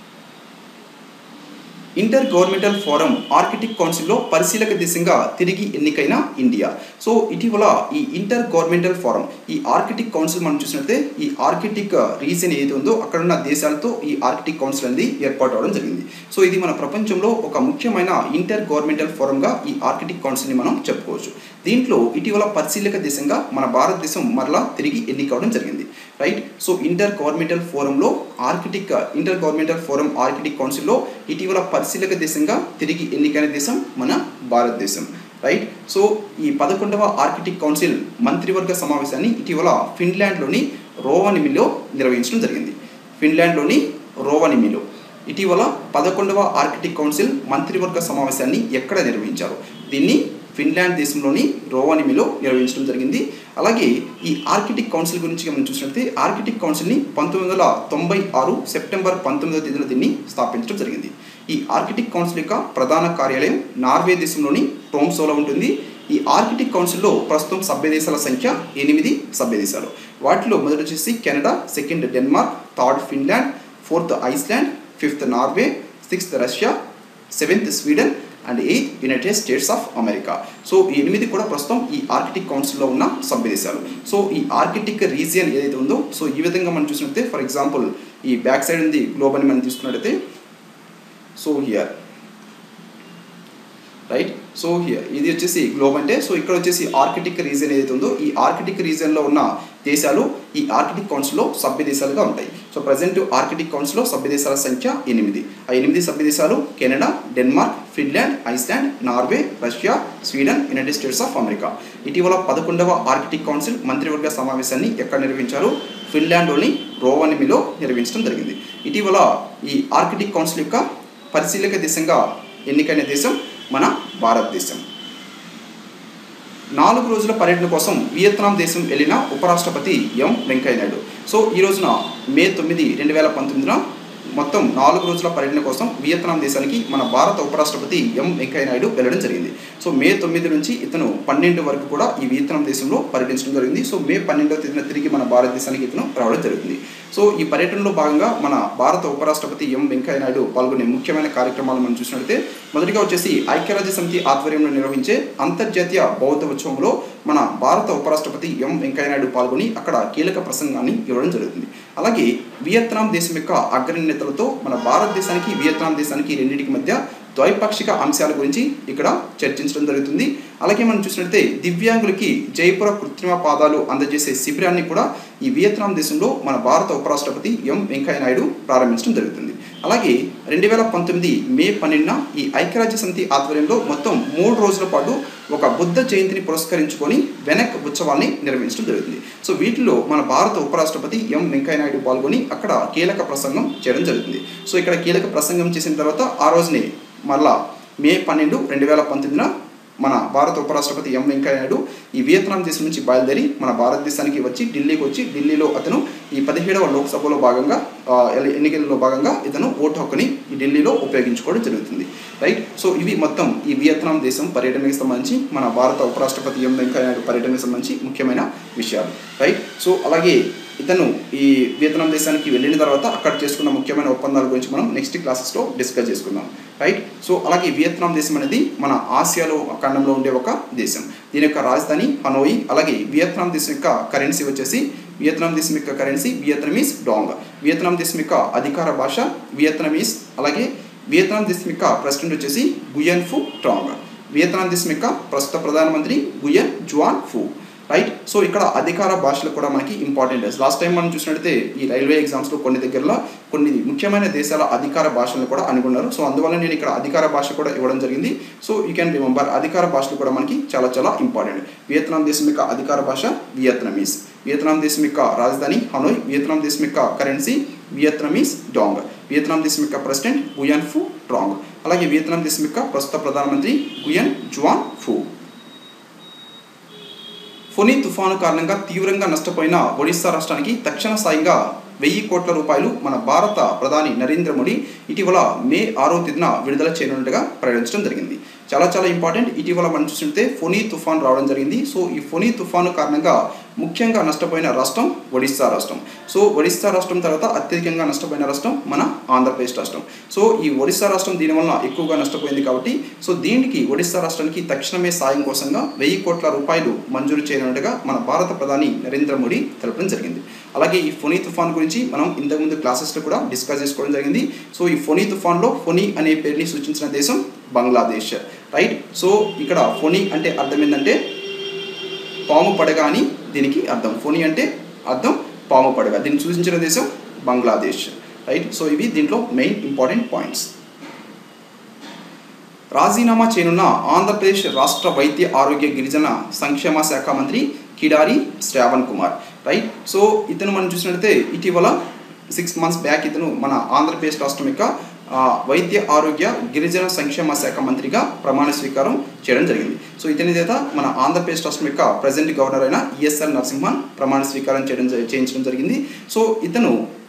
ఇంటర్ గవర్నమెంటల్ ఫోరం ఆర్కిటిక్ కౌన్సిల్లో పరిశీలక దేశంగా తిరిగి ఎన్నికైన ఇండియా సో ఇటీవల ఈ ఇంటర్ గవర్నమెంటల్ ఫోరం ఈ ఆర్కిటిక్ కౌన్సిల్ మనం చూసినట్లయితే ఈ ఆర్కిటిక్ రీజన్ ఏది ఉందో అక్కడ ఉన్న దేశాలతో ఈ ఆర్కిటిక్ కౌన్సిల్ అనేది ఏర్పాటు అవడం జరిగింది సో ఇది మన ప్రపంచంలో ఒక ముఖ్యమైన ఇంటర్ గవర్నమెంటల్ ఫోరంగా ఈ ఆర్కిటిక్ కౌన్సిల్ని మనం చెప్పుకోవచ్చు దీంట్లో ఇటీవల పరిశీలక దేశంగా మన భారతదేశం మరలా తిరిగి ఎన్నికవడం జరిగింది రైట్ సో ఇంటర్ గవర్నమెంటల్ ఫోరంలో Arctic inter governmental forum Arctic కౌన్సిల్లో ఇటీవల పరిశీలక దేశంగా తిరిగి ఎన్నికైన దేశం మన భారతదేశం రైట్ సో ఈ పదకొండవ ఆర్కిటిక్ కౌన్సిల్ మంత్రివర్గ సమావేశాన్ని ఇటీవల ఫిన్లాండ్లోని రోవనిమిలో నిర్వహించడం జరిగింది ఫిన్లాండ్లోని రోవనిమిలో ఇటీవల పదకొండవ ఆర్కిటిక్ కౌన్సిల్ మంత్రివర్గ సమావేశాన్ని ఎక్కడ నిర్వహించారు దీన్ని ఫిన్లాండ్ దేశంలోని రోవానిమిలో నిర్వహించడం జరిగింది అలాగే ఈ ఆర్కిటిక్ కౌన్సిల్ గురించి మనం చూసినట్లయితే ఆర్కిటిక్ కౌన్సిల్ని పంతొమ్మిది వందల తొంభై ఆరు సెప్టెంబర్ పంతొమ్మిదవ తేదీన దీన్ని స్థాపించడం జరిగింది ఈ ఆర్కిటిక్ కౌన్సిల్ యొక్క ప్రధాన కార్యాలయం నార్వే దేశంలోని ట్రోమ్సోలో ఉంటుంది ఈ ఆర్కిటిక్ కౌన్సిల్లో ప్రస్తుతం సభ్య దేశాల సంఖ్య ఎనిమిది సభ్య దేశాలు వాటిలో మొదటి వచ్చేసి Canada second Denmark third Finland fourth Iceland fifth Norway sixth Russia seventh Sweden and eighth United States of America so ఈ ఎనిమిది కూడా ప్రస్తుతం ఈ ఆర్కిటిక్ కౌన్సిల్లో ఉన్న సభ్య దేశాలు సో ఈ ఆర్కిటిక్ రీజియన్ ఏదైతే ఉందో సో ఈ విధంగా మనం చూసినట్లయితే ఫర్ ఎగ్జాంపుల్ ఈ బ్యాక్ సైడ్ ఉంది గ్లోబ్ అని మనం తీసుకున్నట్టయితే so here right so here ఇది వచ్చేసి గ్లోబ్ అంటే సో ఇక్కడ వచ్చేసి ఆర్కిటిక్ రీజియన్ ఏదైతే ఉందో ఈ ఆర్కిటిక్ రీజియన్లో ఉన్న దేశాలు ఈ ఆర్కిటిక్ కౌన్సిల్లో సభ్య దేశాలుగా ఉంటాయి సో ప్రజెంట్ ఆర్కిటిక్ కౌన్సిల్లో సభ్య దేశాల సంఖ్య ఎనిమిది ఆ ఎనిమిది సభ్య దేశాలు Canada Denmark Finland Iceland Norway Russia Sweden United States of America ఇటీవల పదకొండవ ఆర్కిటిక్ కౌన్సిల్ మంత్రివర్గ సమావేశాన్ని ఎక్కడ నిర్వహించారు ఫిన్లాండ్లోని రోవనిమిలో నిర్వహించడం జరిగింది ఇటీవల ఈ ఆర్కిటిక్ కౌన్సిల్ యొక్క పరిశీలక దేశంగా ఎన్నికైన దేశం మన భారతదేశం నాలుగు రోజుల పర్యటన కోసం వియత్నాం దేశం వెళ్ళిన ఉపరాష్ట్రపతి ఎం వెంకయ్యనాయుడు సో ఈ రోజున మే తొమ్మిది రెండు వేల పంతొమ్మిదిన మొత్తం నాలుగు రోజుల పర్యటన కోసం వియత్నాం దేశానికి మన భారత ఉపరాష్ట్రపతి ఎం వెంకయ్యనాయుడు వెళ్ళడం జరిగింది సో మే తొమ్మిది నుంచి ఇతను పన్నెండు వరకు కూడా ఈ వియత్నాం దేశంలో పర్యటించడం జరిగింది సో మే పన్నెండవ తేదీన తిరిగి మన భారతదేశానికి ఇతను రావడం జరుగుతుంది సో ఈ పర్యటనలో భాగంగా మన భారత ఉపరాష్ట్రపతి ఎం వెంకయ్యనాయుడు పాల్గొనే ముఖ్యమైన కార్యక్రమాలు మనం చూసినట్లయితే మొదటిగా వచ్చేసి ఐక్యరాజ్య సమితి ఆధ్వర్యంలో నిర్వహించే అంతర్జాతీయ బౌద్ధ ఉత్సవంలో మన భారత ఉపరాష్ట్రపతి ఎం వెంకయ్యనాయుడు పాల్గొని అక్కడ కీలక ప్రసంగాన్ని ఇవ్వడం జరుగుతుంది అలాగే వియత్నాం దేశం యొక్క అగ్రనేతలతో మన భారతదేశానికి వియత్నాం దేశానికి రెండింటికి మధ్య ద్వైపాక్షిక అంశాల గురించి ఇక్కడ చర్చించడం జరుగుతుంది అలాగే మనం చూసినట్లయితే దివ్యాంగులకి జైపుర కృత్రిమ పాదాలు అందజేసే శిబిరాన్ని కూడా ఈ వియత్నాం దేశంలో మన భారత ఉపరాష్ట్రపతి ఎం వెంకయ్యనాయుడు ప్రారంభించడం జరుగుతుంది అలాగే రెండు వేల పంతొమ్మిది మే పన్నెండున ఈ ఐక్యరాజ్య సమితి ఆధ్వర్యంలో మొత్తం మూడు రోజుల పాటు ఒక బుద్ధ జయంతిని పురస్కరించుకొని వెనక్ ఉత్సవాన్ని నిర్వహించడం జరుగుతుంది సో వీటిలో మన భారత ఉపరాష్ట్రపతి ఎం వెంకయ్యనాయుడు పాల్గొని అక్కడ కీలక ప్రసంగం చేయడం జరుగుతుంది సో ఇక్కడ కీలక ప్రసంగం చేసిన తర్వాత ఆ రోజునే మరలా మే పన్నెండు రెండు వేల పంతొమ్మిదిన మన భారత ఉపరాష్ట్రపతి ఎం వెంకయ్యనాయుడు ఈ వియత్నాం దేశం నుంచి బయలుదేరి మన భారతదేశానికి వచ్చి ఢిల్లీకి వచ్చి ఢిల్లీలో అతను ఈ పదిహేడవ లోక్సభలో భాగంగా ఆ, ఎల- ఎన్నికల్లో భాగంగా ఇతను ఓటు హక్కుని ఈ ఢిల్లీలో ఉపయోగించుకోవడం జరుగుతుంది రైట్ సో ఇవి మొత్తం ఈ వియత్నాం దేశం పర్యటనకి సంబంధించి మన భారత ఉపరాష్ట్రపతి ఎం వెంకయ్యనాయుడు పర్యటనకు సంబంధించి ముఖ్యమైన విషయాలు రైట్ సో అలాగే ఇతను ఈ వియత్నాం దేశానికి వెళ్ళిన తర్వాత అక్కడ చేసుకున్న ముఖ్యమైన ఒప్పందాల గురించి మనం నెక్స్ట్ క్లాసెస్లో డిస్కస్ చేసుకుందాం రైట్ సో అలాగే వియత్నాం దేశం అనేది మన ఆసియాలో ఖండంలో ఉండే ఒక దేశం దీని యొక్క రాజధాని హనోయి అలాగే వియత్నాం దేశం యొక్క కరెన్సీ వచ్చేసి వియత్నాం దేశం యొక్క కరెన్సీ వియత్నమీస్ డాంగ్ వియత్నాం దేశం యొక్క అధికార భాష వియత్నమీస్ అలాగే వియత్నాం దేశం యొక్క ప్రెసిడెంట్ వచ్చేసి గుయన్ ఫు ట్రాంగ్ వియత్నాం దేశం యొక్క ప్రస్తుత ప్రధానమంత్రి Nguyen Xuan Phuc right so ఇక్కడ అధికార భాషలు కూడా మనకి ఇంపార్టెంట్ లాస్ట్ టైం మనం చూసినట్టయితే ఈ రైల్వే ఎగ్జామ్స్లో కొన్ని దగ్గరలో కొన్ని ముఖ్యమైన దేశాల అధికార భాషలను కూడా అనుకున్నారు సో అందువల్ల నేను ఇక్కడ అధికార భాష కూడా ఇవ్వడం జరిగింది సో యూ క్యాన్ రిమెంబర్ అధికార భాషలు కూడా మనకి చాలా చాలా ఇంపార్టెంట్ వియత్నాం దేశం యొక్క అధికార భాష వియత్నమీస్ వియత్నాం దేశం యొక్క రాజధాని హనోయ్ వియత్నాం దేశం యొక్క కరెన్సీ వియత్నమీస్ డాంగ్ వియత్నాం దేశం యొక్క ప్రెసిడెంట్ గుయన్ ఫు ట్రాంగ్ అలాగే వియత్నాం దేశం యొక్క ప్రస్తుత ప్రధానమంత్రి గుయన్ జువాన్ ఫు ఫొని తుఫాను కారణంగా తీవ్రంగా నష్టపోయిన ఒడిశా రాష్ట్రానికి తక్షణ సాయంగా వెయ్యి కోట్ల రూపాయలు మన భారత ప్రధాని నరేంద్ర మోడీ ఇటీవల మే ఆరో తేదీన విడుదల చేయనున్నట్టుగా ప్రకటించడం జరిగింది చాలా చాలా ఇంపార్టెంట్ ఇటీవల మనం చూస్తుంటే ఫొని తుఫాన్ రావడం జరిగింది సో ఈ ఫొని తుఫాను కారణంగా ముఖ్యంగా నష్టపోయిన రాష్ట్రం ఒడిశా రాష్ట్రం సో ఒడిశా రాష్ట్రం తర్వాత అత్యధికంగా నష్టపోయిన రాష్ట్రం మన ఆంధ్రప్రదేశ్ రాష్ట్రం సో ఈ ఒడిశా రాష్ట్రం దీనివల్ల ఎక్కువగా నష్టపోయింది కాబట్టి సో దీనికి ఒడిశా రాష్ట్రానికి తక్షణమే సాయం కోసంగా వెయ్యి కోట్ల రూపాయలు మంజూరు చేయనున్నట్టుగా మన భారత ప్రధాని నరేంద్ర మోడీ తెలపడం జరిగింది అలాగే ఈ ఫొని తుఫాన్ గురించి మనం ఇంతకుముందు క్లాసెస్లో కూడా డిస్కస్ చేసుకోవడం జరిగింది సో ఈ ఫొని తుఫాన్లో ఫొని అనే పేరుని సూచించిన దేశం బంగ్లాదేశ్ రైట్ సో ఇక్కడ ఫొని అంటే అర్థం ఏంటంటే పాము పడగ అని దీనికి అర్థం ఫోని అంటే అర్థం పాము పడగ దీన్ని సూచించిన దేశం బంగ్లాదేశ్ రైట్ సో ఇవి దీంట్లో మెయిన్ ఇంపార్టెంట్ పాయింట్స్ రాజీనామా చేయనున్న ఆంధ్రప్రదేశ్ రాష్ట్ర వైద్య ఆరోగ్య గిరిజన సంక్షేమ శాఖ మంత్రి కిడారి శ్రావణ్ కుమార్ రైట్ సో ఇతను మనం చూసినట్లయితే ఇటీవల సిక్స్ మంత్స్ బ్యాక్ ఇతను మన ఆంధ్రప్రదేశ్ రాష్ట్రం యొక్క ఆ, వైద్య ఆరోగ్య గిరిజన సంక్షేమ శాఖ మంత్రిగా ప్రమాణ స్వీకారం చేయడం జరిగింది సో ఇతని చేత మన ఆంధ్రప్రదేశ్ రాష్ట్రం యొక్క ప్రజెంట్ గవర్నర్ అయిన ఈఎస్ఎల్ నరసింహన్ ప్రమాణ స్వీకారం చేయడం జరి- చేయించడం జరిగింది సో ఇతను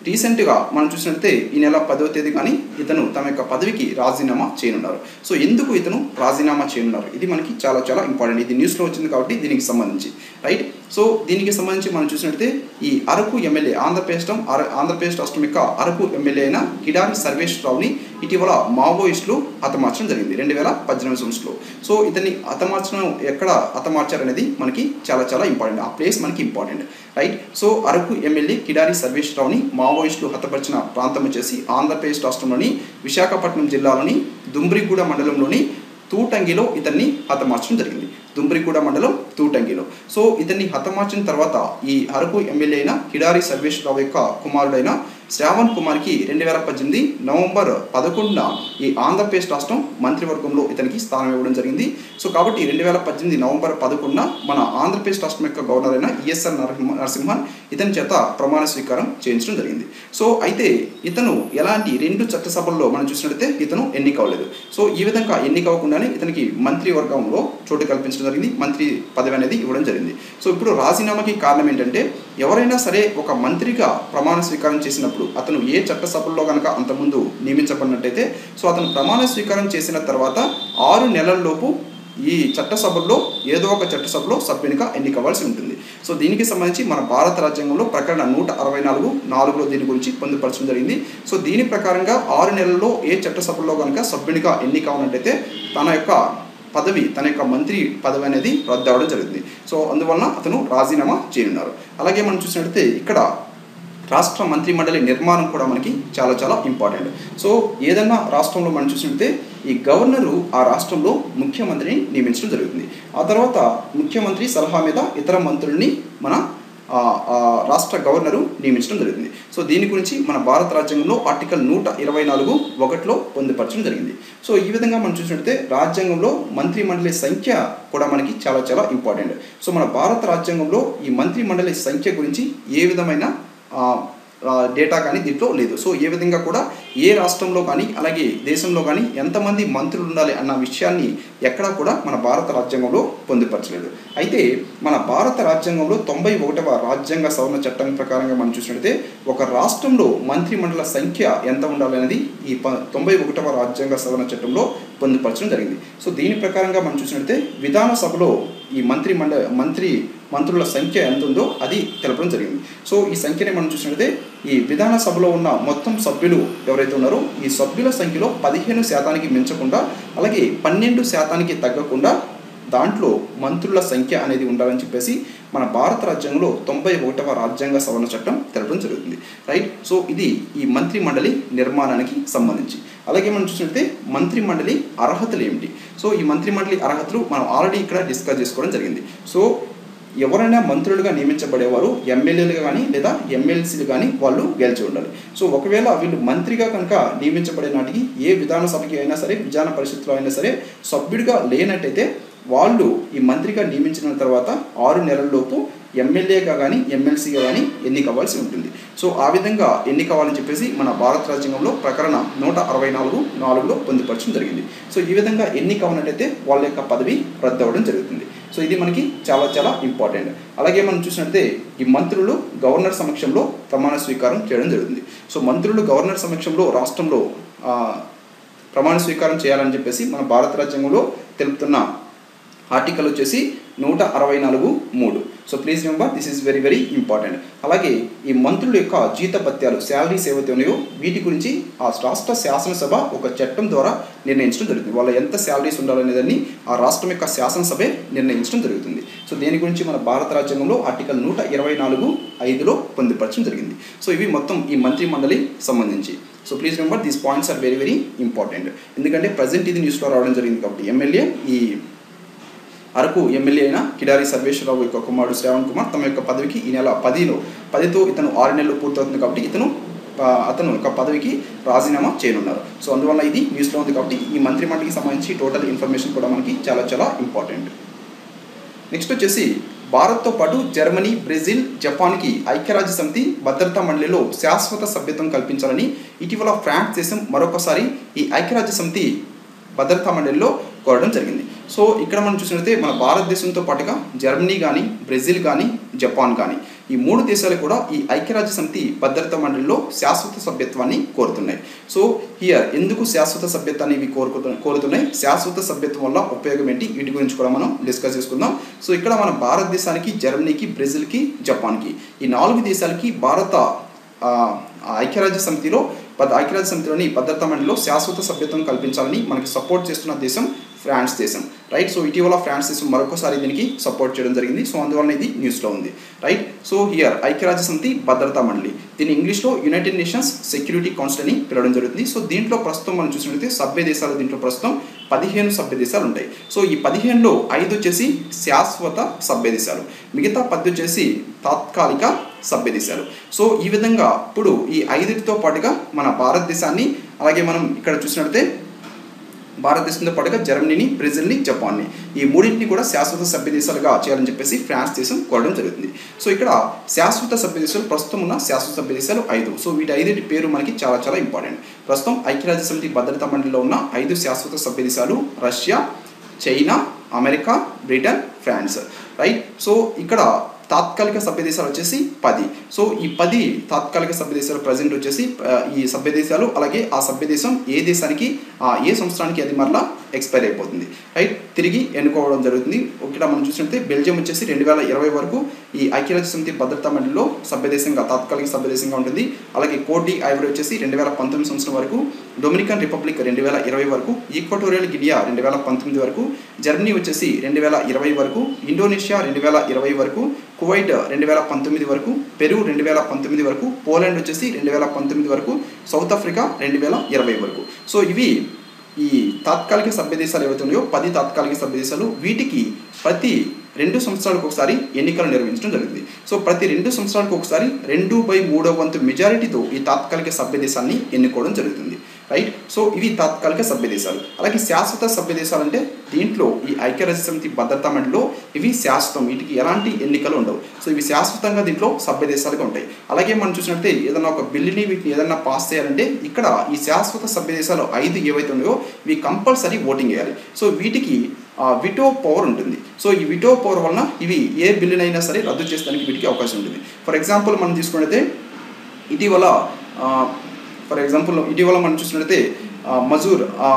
రీసెంట్గా మనం చూసినట్లయితే ఈ నెల పదో తేదీ కానీ ఇతను తన యొక్క పదవికి రాజీనామా చేయనున్నారు సో ఎందుకు ఇతను రాజీనామా చేయనున్నారు ఇది మనకి చాలా చాలా ఇంపార్టెంట్ ఇది న్యూస్లో వచ్చింది కాబట్టి దీనికి సంబంధించి రైట్ సో దీనికి సంబంధించి మనం చూసినట్లయితే ఈ అరకు ఎమ్మెల్యే ఆంధ్రప్రదేశ్ ఆంధ్రప్రదేశ్ రాష్ట్రం యొక్క అరకు ఎమ్మెల్యే అయిన కిడారి సర్వేశ్వరరావుని ఇటీవల మావోయిస్టులు హతమార్చడం జరిగింది రెండు వేల పద్దెనిమిది సంవత్సరంలో సో ఇతన్ని హతమార్చడం ఎక్కడ హతమార్చారనేది మనకి చాలా చాలా ఇంపార్టెంట్ ఆ ప్లేస్ మనకి important right so Araku MLA Kidari సర్వేశ్వరరావుని మావోయిస్టులు హతపరిచిన ప్రాంతం వచ్చేసి ఆంధ్రప్రదేశ్ రాష్ట్రంలోని విశాఖపట్నం జిల్లాలోని దుమ్రిగూడ మండలంలోని తూటంగిలో ఇతన్ని హతమార్చడం జరిగింది దుంబ్రిగూడ మండలం తూటంగిలో సో ఇతన్ని హతమార్చిన తర్వాత ఈ అరకు ఎమ్మెల్యే అయిన కిడారి సర్వేశ్వరరావు యొక్క కుమారుడైన శ్రావణ్ కుమార్కి రెండు వేల పద్దెనిమిది నవంబర్ పదకొండున ఈ ఆంధ్రప్రదేశ్ రాష్ట్రం మంత్రివర్గంలో ఇతనికి స్థానం ఇవ్వడం జరిగింది సో కాబట్టి రెండు వేల పద్దెనిమిది నవంబర్ పదకొండున మన ఆంధ్రప్రదేశ్ రాష్ట్రం యొక్క గవర్నర్ అయిన ఈఎస్ఆర్ నరసింహన్ ఇతని చేత ప్రమాణ స్వీకారం చేయించడం జరిగింది సో అయితే ఇతను ఎలాంటి రెండు చట్టసభల్లో మనం చూసినట్లయితే ఇతను ఎన్నికవ్వలేదు సో ఈ విధంగా ఎన్నికవ్వకుండానే ఇతనికి మంత్రివర్గంలో చోటు కల్పించడం జరిగింది మంత్రి పదవి అనేది ఇవ్వడం జరిగింది సో ఇప్పుడు రాజీనామాకి కారణం ఏంటంటే ఎవరైనా సరే ఒక మంత్రిగా ప్రమాణ స్వీకారం చేసినప్పుడు అతను ఏ చట్టసభల్లో కనుక అంతకుముందు నియమించబడినట్టయితే సో అతను ప్రమాణ స్వీకారం చేసిన తర్వాత ఆరు నెలల్లోపు ఈ చట్టసభల్లో ఏదో ఒక చట్టసభలో సభ్యునిగా ఎన్నికవ్వాల్సి ఉంటుంది సో దీనికి సంబంధించి మన భారత రాజ్యాంగంలో ప్రకరణ నూట అరవై నాలుగు నాలుగులో దీని గురించి పొందుపరచడం జరిగింది సో దీని ప్రకారంగా ఆరు నెలల్లో ఏ చట్టసభల్లో కనుక సభ్యునిగా ఎన్నికవనట్టయితే తన యొక్క పదవి తన యొక్క మంత్రి పదవి అనేది రద్దు అవ్వడం జరిగింది సో అందువలన అతను రాజీనామా చేయనున్నారు అలాగే మనం చూసినట్లయితే ఇక్కడ రాష్ట్ర మంత్రి మండలి నిర్మాణం కూడా మనకి చాలా చాలా ఇంపార్టెంట్ సో ఏదన్నా రాష్ట్రంలో మనం చూసినట్లయితే ఈ గవర్నరు ఆ రాష్ట్రంలో ముఖ్యమంత్రిని నియమించడం జరుగుతుంది ఆ తర్వాత ముఖ్యమంత్రి సలహా మీద ఇతర మంత్రుల్ని మన రాష్ట్ర గవర్నరు నియమించడం జరిగింది సో దీని గురించి మన భారత రాజ్యాంగంలో ఆర్టికల్ నూట ఇరవై నాలుగు ఒకటిలో పొందుపరచడం జరిగింది సో ఈ విధంగా మనం చూసినట్లయితే రాజ్యాంగంలో మంత్రి మండలి సంఖ్య కూడా మనకి చాలా చాలా ఇంపార్టెంట్ సో మన భారత రాజ్యాంగంలో ఈ మంత్రి మండలి సంఖ్య గురించి ఏ విధమైన డేటా కానీ దీంట్లో లేదు సో ఏ విధంగా కూడా ఏ రాష్ట్రంలో కానీ అలాగే దేశంలో కానీ ఎంతమంది మంత్రులు ఉండాలి అన్న విషయాన్ని ఎక్కడా కూడా మన భారత రాజ్యాంగంలో పొందుపరచలేదు అయితే మన భారత రాజ్యాంగంలో తొంభై ఒకటవ రాజ్యాంగ సవరణ చట్టం ప్రకారంగా మనం చూసినట్లయితే ఒక రాష్ట్రంలో మంత్రి మండల సంఖ్య ఎంత ఉండాలనేది ఈ ప తొంభై ఒకటవ రాజ్యాంగ సవరణ చట్టంలో పొందుపరచడం జరిగింది సో దీని ప్రకారంగా మనం చూసినట్లయితే విధానసభలో ఈ మంత్రి మండ మంత్రి మంత్రుల సంఖ్య ఎంత ఉందో అది తెలపడం జరిగింది సో ఈ సంఖ్యని మనం చూసినట్లయితే ఈ విధాన సభలో ఉన్న మొత్తం సభ్యులు ఎవరైతే ఉన్నారో ఈ సభ్యుల సంఖ్యలో పదిహేను శాతానికి మించకుండా అలాగే పన్నెండు శాతానికి తగ్గకుండా దాంట్లో మంత్రుల సంఖ్య అనేది ఉండాలని చెప్పేసి మన భారత రాజ్యాంగంలో తొంభై ఒకటవ రాజ్యాంగ సవరణ చట్టం తెలపడం జరుగుతుంది రైట్ సో ఇది ఈ మంత్రి మండలి నిర్మాణానికి సంబంధించి అలాగే మనం చూసినట్లయితే మంత్రి మండలి అర్హతలు ఏమిటి సో ఈ మంత్రి మండలి అర్హతలు మనం ఆల్రెడీ ఇక్కడ డిస్కస్ చేసుకోవడం జరిగింది సో ఎవరైనా మంత్రులుగా నియమించబడేవారు ఎమ్మెల్యేలుగా కానీ లేదా ఎమ్మెల్సీలు కానీ వాళ్ళు గెలిచి ఉండాలి సో ఒకవేళ వీళ్ళు మంత్రిగా కనుక నియమించబడే నాటికి ఏ విధానసభకి అయినా సరే విధాన పరిషత్తులో అయినా సరే సభ్యుడిగా లేనట్టయితే వాళ్ళు ఈ మంత్రిగా నియమించిన తర్వాత ఆరు నెలల్లోపు ఎమ్మెల్యేగా కానీ ఎమ్మెల్సీగా కానీ ఎన్నికవ్వాల్సి ఉంటుంది సో ఆ విధంగా ఎన్నికవ్వాలని చెప్పేసి మన భారత రాజ్యాంగంలో ప్రకరణ నూట అరవై నాలుగు నాలుగులో పొందుపరచడం జరిగింది సో ఈ విధంగా ఎన్నికవ్వనట్టయితే వాళ్ళ యొక్క పదవి రద్దు అవ్వడం జరుగుతుంది సో ఇది మనకి చాలా చాలా ఇంపార్టెంట్ అలాగే మనం చూసినట్లయితే ఈ మంత్రులు గవర్నర్ సమక్షంలో ప్రమాణ స్వీకారం చేయడం జరుగుతుంది సో మంత్రులు గవర్నర్ సమక్షంలో రాష్ట్రంలో ప్రమాణ స్వీకారం చేయాలని చెప్పేసి మన భారత రాజ్యాంగంలో తెలుపుతున్న ఆర్టికల్ వచ్చేసి నూట అరవై నాలుగు మూడు so please remember this is very very important అలాగే ఈ మంత్రుల యొక్క జీతపత్యాలు శాలరీస్ ఏవైతే ఉన్నాయో వీటి గురించి ఆ రాష్ట్ర శాసనసభ ఒక చట్టం ద్వారా నిర్ణయించడం జరుగుతుంది వాళ్ళ ఎంత శాలరీస్ ఉండాలనేదాన్ని ఆ రాష్ట్రం యొక్క శాసనసభే నిర్ణయించడం జరుగుతుంది సో దీని గురించి మన భారత రాజ్యాంగంలో ఆర్టికల్ నూట ఇరవై నాలుగు ఐదులో పొందుపరచడం జరిగింది సో ఇవి మొత్తం ఈ మంత్రి మండలి సంబంధించి so please remember these points are very very important ఎందుకంటే ప్రజెంట్ ఇది న్యూస్లో రావడం జరిగింది కాబట్టి ఎమ్మెల్యే ఈ అరకు ఎమ్మెల్యే అయిన కిడారి సర్వేశ్వరరావు యొక్క కుమారుడు శ్రావణ్ కుమార్ తమ యొక్క పదవికి ఈ నెల పదిలో పదితో ఇతను ఆరు నెలలు పూర్తవుతుంది కాబట్టి ఇతను అతను యొక్క పదవికి రాజీనామా చేయనున్నారు సో అందువల్ల ఇది న్యూస్లో ఉంది కాబట్టి ఈ మంత్రి మండలికి సంబంధించి టోటల్ ఇన్ఫర్మేషన్ కూడా మనకి చాలా చాలా ఇంపార్టెంట్ నెక్స్ట్ వచ్చేసి భారత్తో పాటు జర్మనీ బ్రెజిల్ జపాన్కి ఐక్యరాజ్య సమితి భద్రతా మండలిలో శాశ్వత సభ్యత్వం కల్పించాలని ఇటీవల ఫ్రాన్స్ దేశం మరొకసారి ఈ ఐక్యరాజ్య సమితి భద్రతా మండలిలో కోరడం జరిగింది సో ఇక్కడ మనం చూసినట్లయితే మన భారతదేశంతో పాటుగా జర్మనీ కానీ బ్రెజిల్ కానీ జపాన్ కానీ ఈ మూడు దేశాలు కూడా ఈ ఐక్యరాజ్య సమితి భద్రతా మండలిలో శాశ్వత సభ్యత్వాన్ని కోరుతున్నాయి సో హియర్ ఎందుకు శాశ్వత సభ్యత్వాన్ని ఇవి కోరుకుతున్నాయి కోరుతున్నాయి శాశ్వత సభ్యత్వం వల్ల ఉపయోగం ఏంటి వీటి గురించి కూడా మనం డిస్కస్ చేసుకుందాం సో ఇక్కడ మన భారతదేశానికి జర్మనీకి బ్రెజిల్కి జపాన్కి ఈ నాలుగు దేశాలకి భారత ఆ, ఆ ఐక్యరాజ్య సమితిలో పద ఐక్యరాజ్య సమితిలోని భద్రతా మండలిలో శాశ్వత సభ్యత్వం కల్పించాలని మనకి సపోర్ట్ చేస్తున్న దేశం ఫ్రాన్స్ దేశం రైట్ సో ఇటీవల ఫ్రాన్స్ దేశం మరొకసారి దీనికి సపోర్ట్ చేయడం జరిగింది సో అందువలన ఇది న్యూస్లో ఉంది రైట్ సో హియర్ ఐక్యరాజ్య సమితి భద్రతా మండలి దీని ఇంగ్లీష్లో యునైటెడ్ నేషన్స్ సెక్యూరిటీ కౌన్సిల్ అని పిలవడం జరుగుతుంది సో దీంట్లో ప్రస్తుతం మనం చూసినట్లయితే సభ్య దేశాలు దీంట్లో ప్రస్తుతం పదిహేను సభ్య దేశాలు ఉంటాయి సో ఈ పదిహేనులో ఐదు వచ్చేసి శాశ్వత సభ్య దేశాలు మిగతా పది వచ్చేసి తాత్కాలిక సభ్య దేశాలు సో ఈ విధంగా ఇప్పుడు ఈ ఐదుటితో పాటుగా మన భారతదేశాన్ని అలాగే మనం ఇక్కడ చూసినట్లయితే భారతదేశంతో పాటుగా జర్మనీని బ్రెజిల్ని జపాన్ని ఈ మూడింటిని కూడా శాశ్వత సభ్య దేశాలుగా చేయాలని చెప్పేసి ఫ్రాన్స్ దేశం కోరడం జరుగుతుంది సో ఇక్కడ శాశ్వత సభ్య దేశాలు ప్రస్తుతం ఉన్న శాశ్వత సభ్య దేశాలు ఐదు సో వీటి ఐదుటి పేరు మనకి చాలా చాలా ఇంపార్టెంట్ ప్రస్తుతం ఐక్యరాజ్య సమితి భద్రతా మండలిలో ఉన్న ఐదు శాశ్వత సభ్య దేశాలు Russia China America Britain France right so ఇక్కడ తాత్కాలిక సభ్య దేశాలు వచ్చేసి పది సో ఈ పది తాత్కాలిక సభ్య దేశాలు ప్రజెంట్ వచ్చేసి ఆ, ఈ సభ్య దేశాలు అలాగే ఆ సభ్య దేశం ఏ దేశానికి ఆ, ఏ సంవత్సరానికి అది మరలా ఎక్స్పైర్ అయిపోతుంది రైట్ తిరిగి ఎన్నుకోవడం జరుగుతుంది ఇక్కడ మనం చూసినట్లయితే బెల్జియం వచ్చేసి రెండు వేల ఇరవై వరకు ఈ ఐక్యరాజ్య సమితి భద్రతా మండలిలో సభ్యదేశంగా తాత్కాలిక సభ్యదేశంగా ఉంటుంది అలాగే కోటి ఐవరీ వచ్చేసి రెండు వేల పంతొమ్మిది సంవత్సరం వరకు డొమినికన్ రిపబ్లిక్ రెండు వేల ఇరవై వరకు ఈక్వటోరియల్ గినియా రెండు వేల పంతొమ్మిది వరకు జర్మనీ వచ్చేసి రెండు వేల ఇరవై వరకు ఇండోనేషియా రెండు వేల ఇరవై వరకు కువైట్ రెండు వేల పంతొమ్మిది వరకు పెరు రెండు వేల పంతొమ్మిది వరకు పోలాండ్ వచ్చేసి రెండు వేల పంతొమ్మిది వరకు సౌత్ ఆఫ్రికా రెండు వేల ఇరవై వరకు సో ఇవి ఈ తాత్కాలిక సభ్య దేశాలు ఏవైతే ఉన్నాయో పది తాత్కాలిక సభ్య దేశాలు వీటికి ప్రతి రెండు సంవత్సరాలకు ఒకసారి ఎన్నికలు నిర్వహించడం జరుగుతుంది సో ప్రతి రెండు సంవత్సరాలకు ఒకసారి రెండు బై మూడో వంతు మెజారిటీతో ఈ తాత్కాలిక సభ్య దేశాన్ని ఎన్నుకోవడం జరుగుతుంది రైట్ సో ఇవి తాత్కాలిక సభ్య దేశాలు అలాగే శాశ్వత సభ్య దేశాలు అంటే దీంట్లో ఈ ఐక్యరాజ్య సమితి భద్రతా మండలిలో ఇవి శాశ్వతం వీటికి ఎలాంటి ఎన్నికలు ఉండవు సో ఇవి శాశ్వతంగా దీంట్లో సభ్య దేశాలుగా ఉంటాయి అలాగే మనం చూసినట్లయితే ఏదైనా ఒక బిల్లుని వీటిని ఏదైనా పాస్ చేయాలంటే ఇక్కడ ఈ శాశ్వత సభ్య దేశాలు ఐదు ఏవైతే ఉన్నాయో ఇవి కంపల్సరీ ఓటింగ్ చేయాలి సో వీటికి విటో పవర్ ఉంటుంది సో ఈ విటో పవర్ వలన ఇవి ఏ బిల్లునైనా సరే రద్దు చేసడానికి వీటికి అవకాశం ఉంటుంది ఫర్ ఎగ్జాంపుల్ మనం తీసుకున్నట్లయితే ఇటీవల ఫర్ ఎగ్జాంపుల్ ఇటీవల మనం చూసినట్లయితే ఆ, మజూర్ ఆ,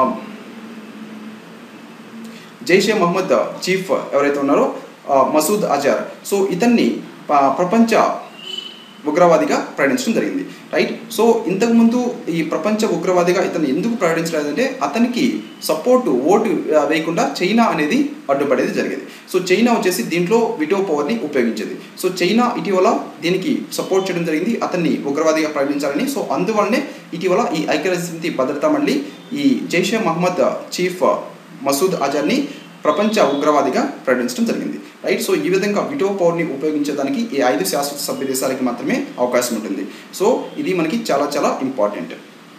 జైషే మహమ్మద్ చీఫ్ ఎవరైతే ఉన్నారో ఆ, మసూద్ అజార్ సో ఇతన్ని ప- ప్రపంచ ఉగ్రవాదిగా ప్రకటించడం జరిగింది రైట్ సో ఇంతకుముందు ఈ ప్రపంచ ఉగ్రవాదిగా ఇతను ఎందుకు ప్రకటించలేదంటే అతనికి సపోర్టు ఓటు ఆ, వేయకుండా చైనా అనేది అడ్డుపడేది జరిగేది సో చైనా వచ్చేసి దీంట్లో విటో పవర్ని ఉపయోగించేది సో చైనా ఇటీవల దీనికి సపోర్ట్ చేయడం జరిగింది అతన్ని ఉగ్రవాదిగా ప్రకటించాలని సో అందువల్లనే ఇటీవల ఈ ఐక్యరాజ్య సమితి భద్రతా మండలి ఈ జైషే మహమ్మద్ చీఫ్ మసూద్ అజర్ని ప్రపంచ ఉగ్రవాదిగా ప్రకటించడం జరిగింది రైట్ సో ఈ విధంగా విటో పవర్ని ఉపయోగించేదానికి ఈ ఐదు శాశ్వత సభ్య దేశాలకి మాత్రమే అవకాశం ఉంటుంది సో ఇది మనకి చాలా చాలా ఇంపార్టెంట్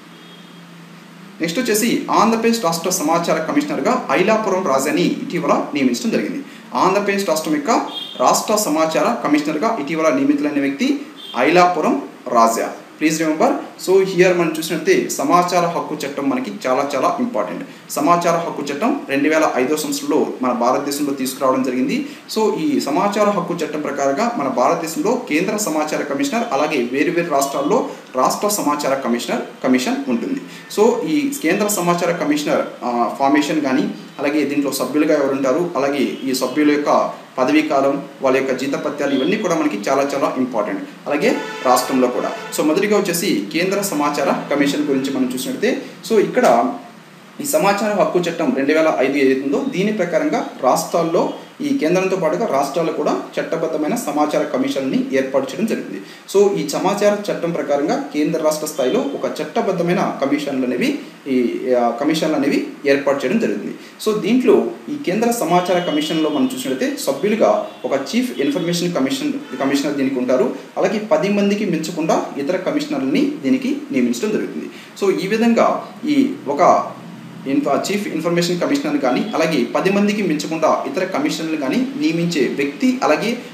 నెక్స్ట్ వచ్చేసి ఆంధ్రప్రదేశ్ రాష్ట్ర సమాచార కమిషనర్గా ఐలాపురం రాజాని ఇటీవల నియమించడం జరిగింది ఆంధ్రప్రదేశ్ రాష్ట్రం యొక్క రాష్ట్ర సమాచార కమిషనర్గా ఇటీవల నియమితులైన వ్యక్తి Ailapuram Raja please remember so here మనం చూసినట్లయితే సమాచార హక్కు చట్టం మనకి చాలా చాలా ఇంపార్టెంట్ సమాచార హక్కు చట్టం రెండు వేల ఐదో సంవత్సరంలో మన భారతదేశంలో తీసుకురావడం జరిగింది సో ఈ సమాచార హక్కు చట్టం ప్రకారంగా మన భారతదేశంలో కేంద్ర సమాచార కమిషనర్ అలాగే వేరు వేరు రాష్ట్రాల్లో రాష్ట్ర సమాచార కమిషనర్ కమిషన్ ఉంటుంది సో ఈ కేంద్ర సమాచార కమిషనర్ ఆ, ఫార్మేషన్ కానీ అలాగే దీంట్లో సభ్యులుగా ఎవరు ఉంటారు అలాగే ఈ సభ్యుల యొక్క పదవీ కాలం వాళ్ళ యొక్క జీతపత్యాలు ఇవన్నీ కూడా మనకి చాలా చాలా ఇంపార్టెంట్ అలాగే రాష్ట్రంలో కూడా సో మొదటిగా వచ్చేసి కేంద్ర సమాచార కమిషన్ గురించి మనం చూసినట్లయితే సో ఇక్కడ ఈ సమాచార హక్కు చట్టం రెండు వేల ఐదు ఏదైతుందో దీని ప్రకారంగా రాష్ట్రాల్లో ఈ కేంద్రంతో పాటుగా రాష్ట్రాలు కూడా చట్టబద్ధమైన సమాచార కమిషన్ని ఏర్పాటు చేయడం జరిగింది సో ఈ సమాచార చట్టం ప్రకారంగా కేంద్ర రాష్ట్ర స్థాయిలో ఒక చట్టబద్ధమైన కమిషన్లు అనేవి ఈ ఆ, కమిషన్లు అనేవి ఏర్పాటు చేయడం జరిగింది సో దీంట్లో ఈ కేంద్ర సమాచార కమిషన్లో మనం చూసినట్లయితే సభ్యులుగా ఒక చీఫ్ ఇన్ఫర్మేషన్ కమిషన్ కమిషనర్ దీనికి ఉంటారు అలాగే పది మందికి మించకుండా ఇతర కమిషనర్లని దీనికి నియమించడం జరుగుతుంది సో ఈ విధంగా ఈ ఒక ఇన్ఫా చీఫ్ ఇన్ఫర్మేషన్ కమిషనర్ కానీ అలాగే పది మందికి మించకుండా ఇతర కమిషనర్లు కానీ నియమించే వ్యక్తి అలాగే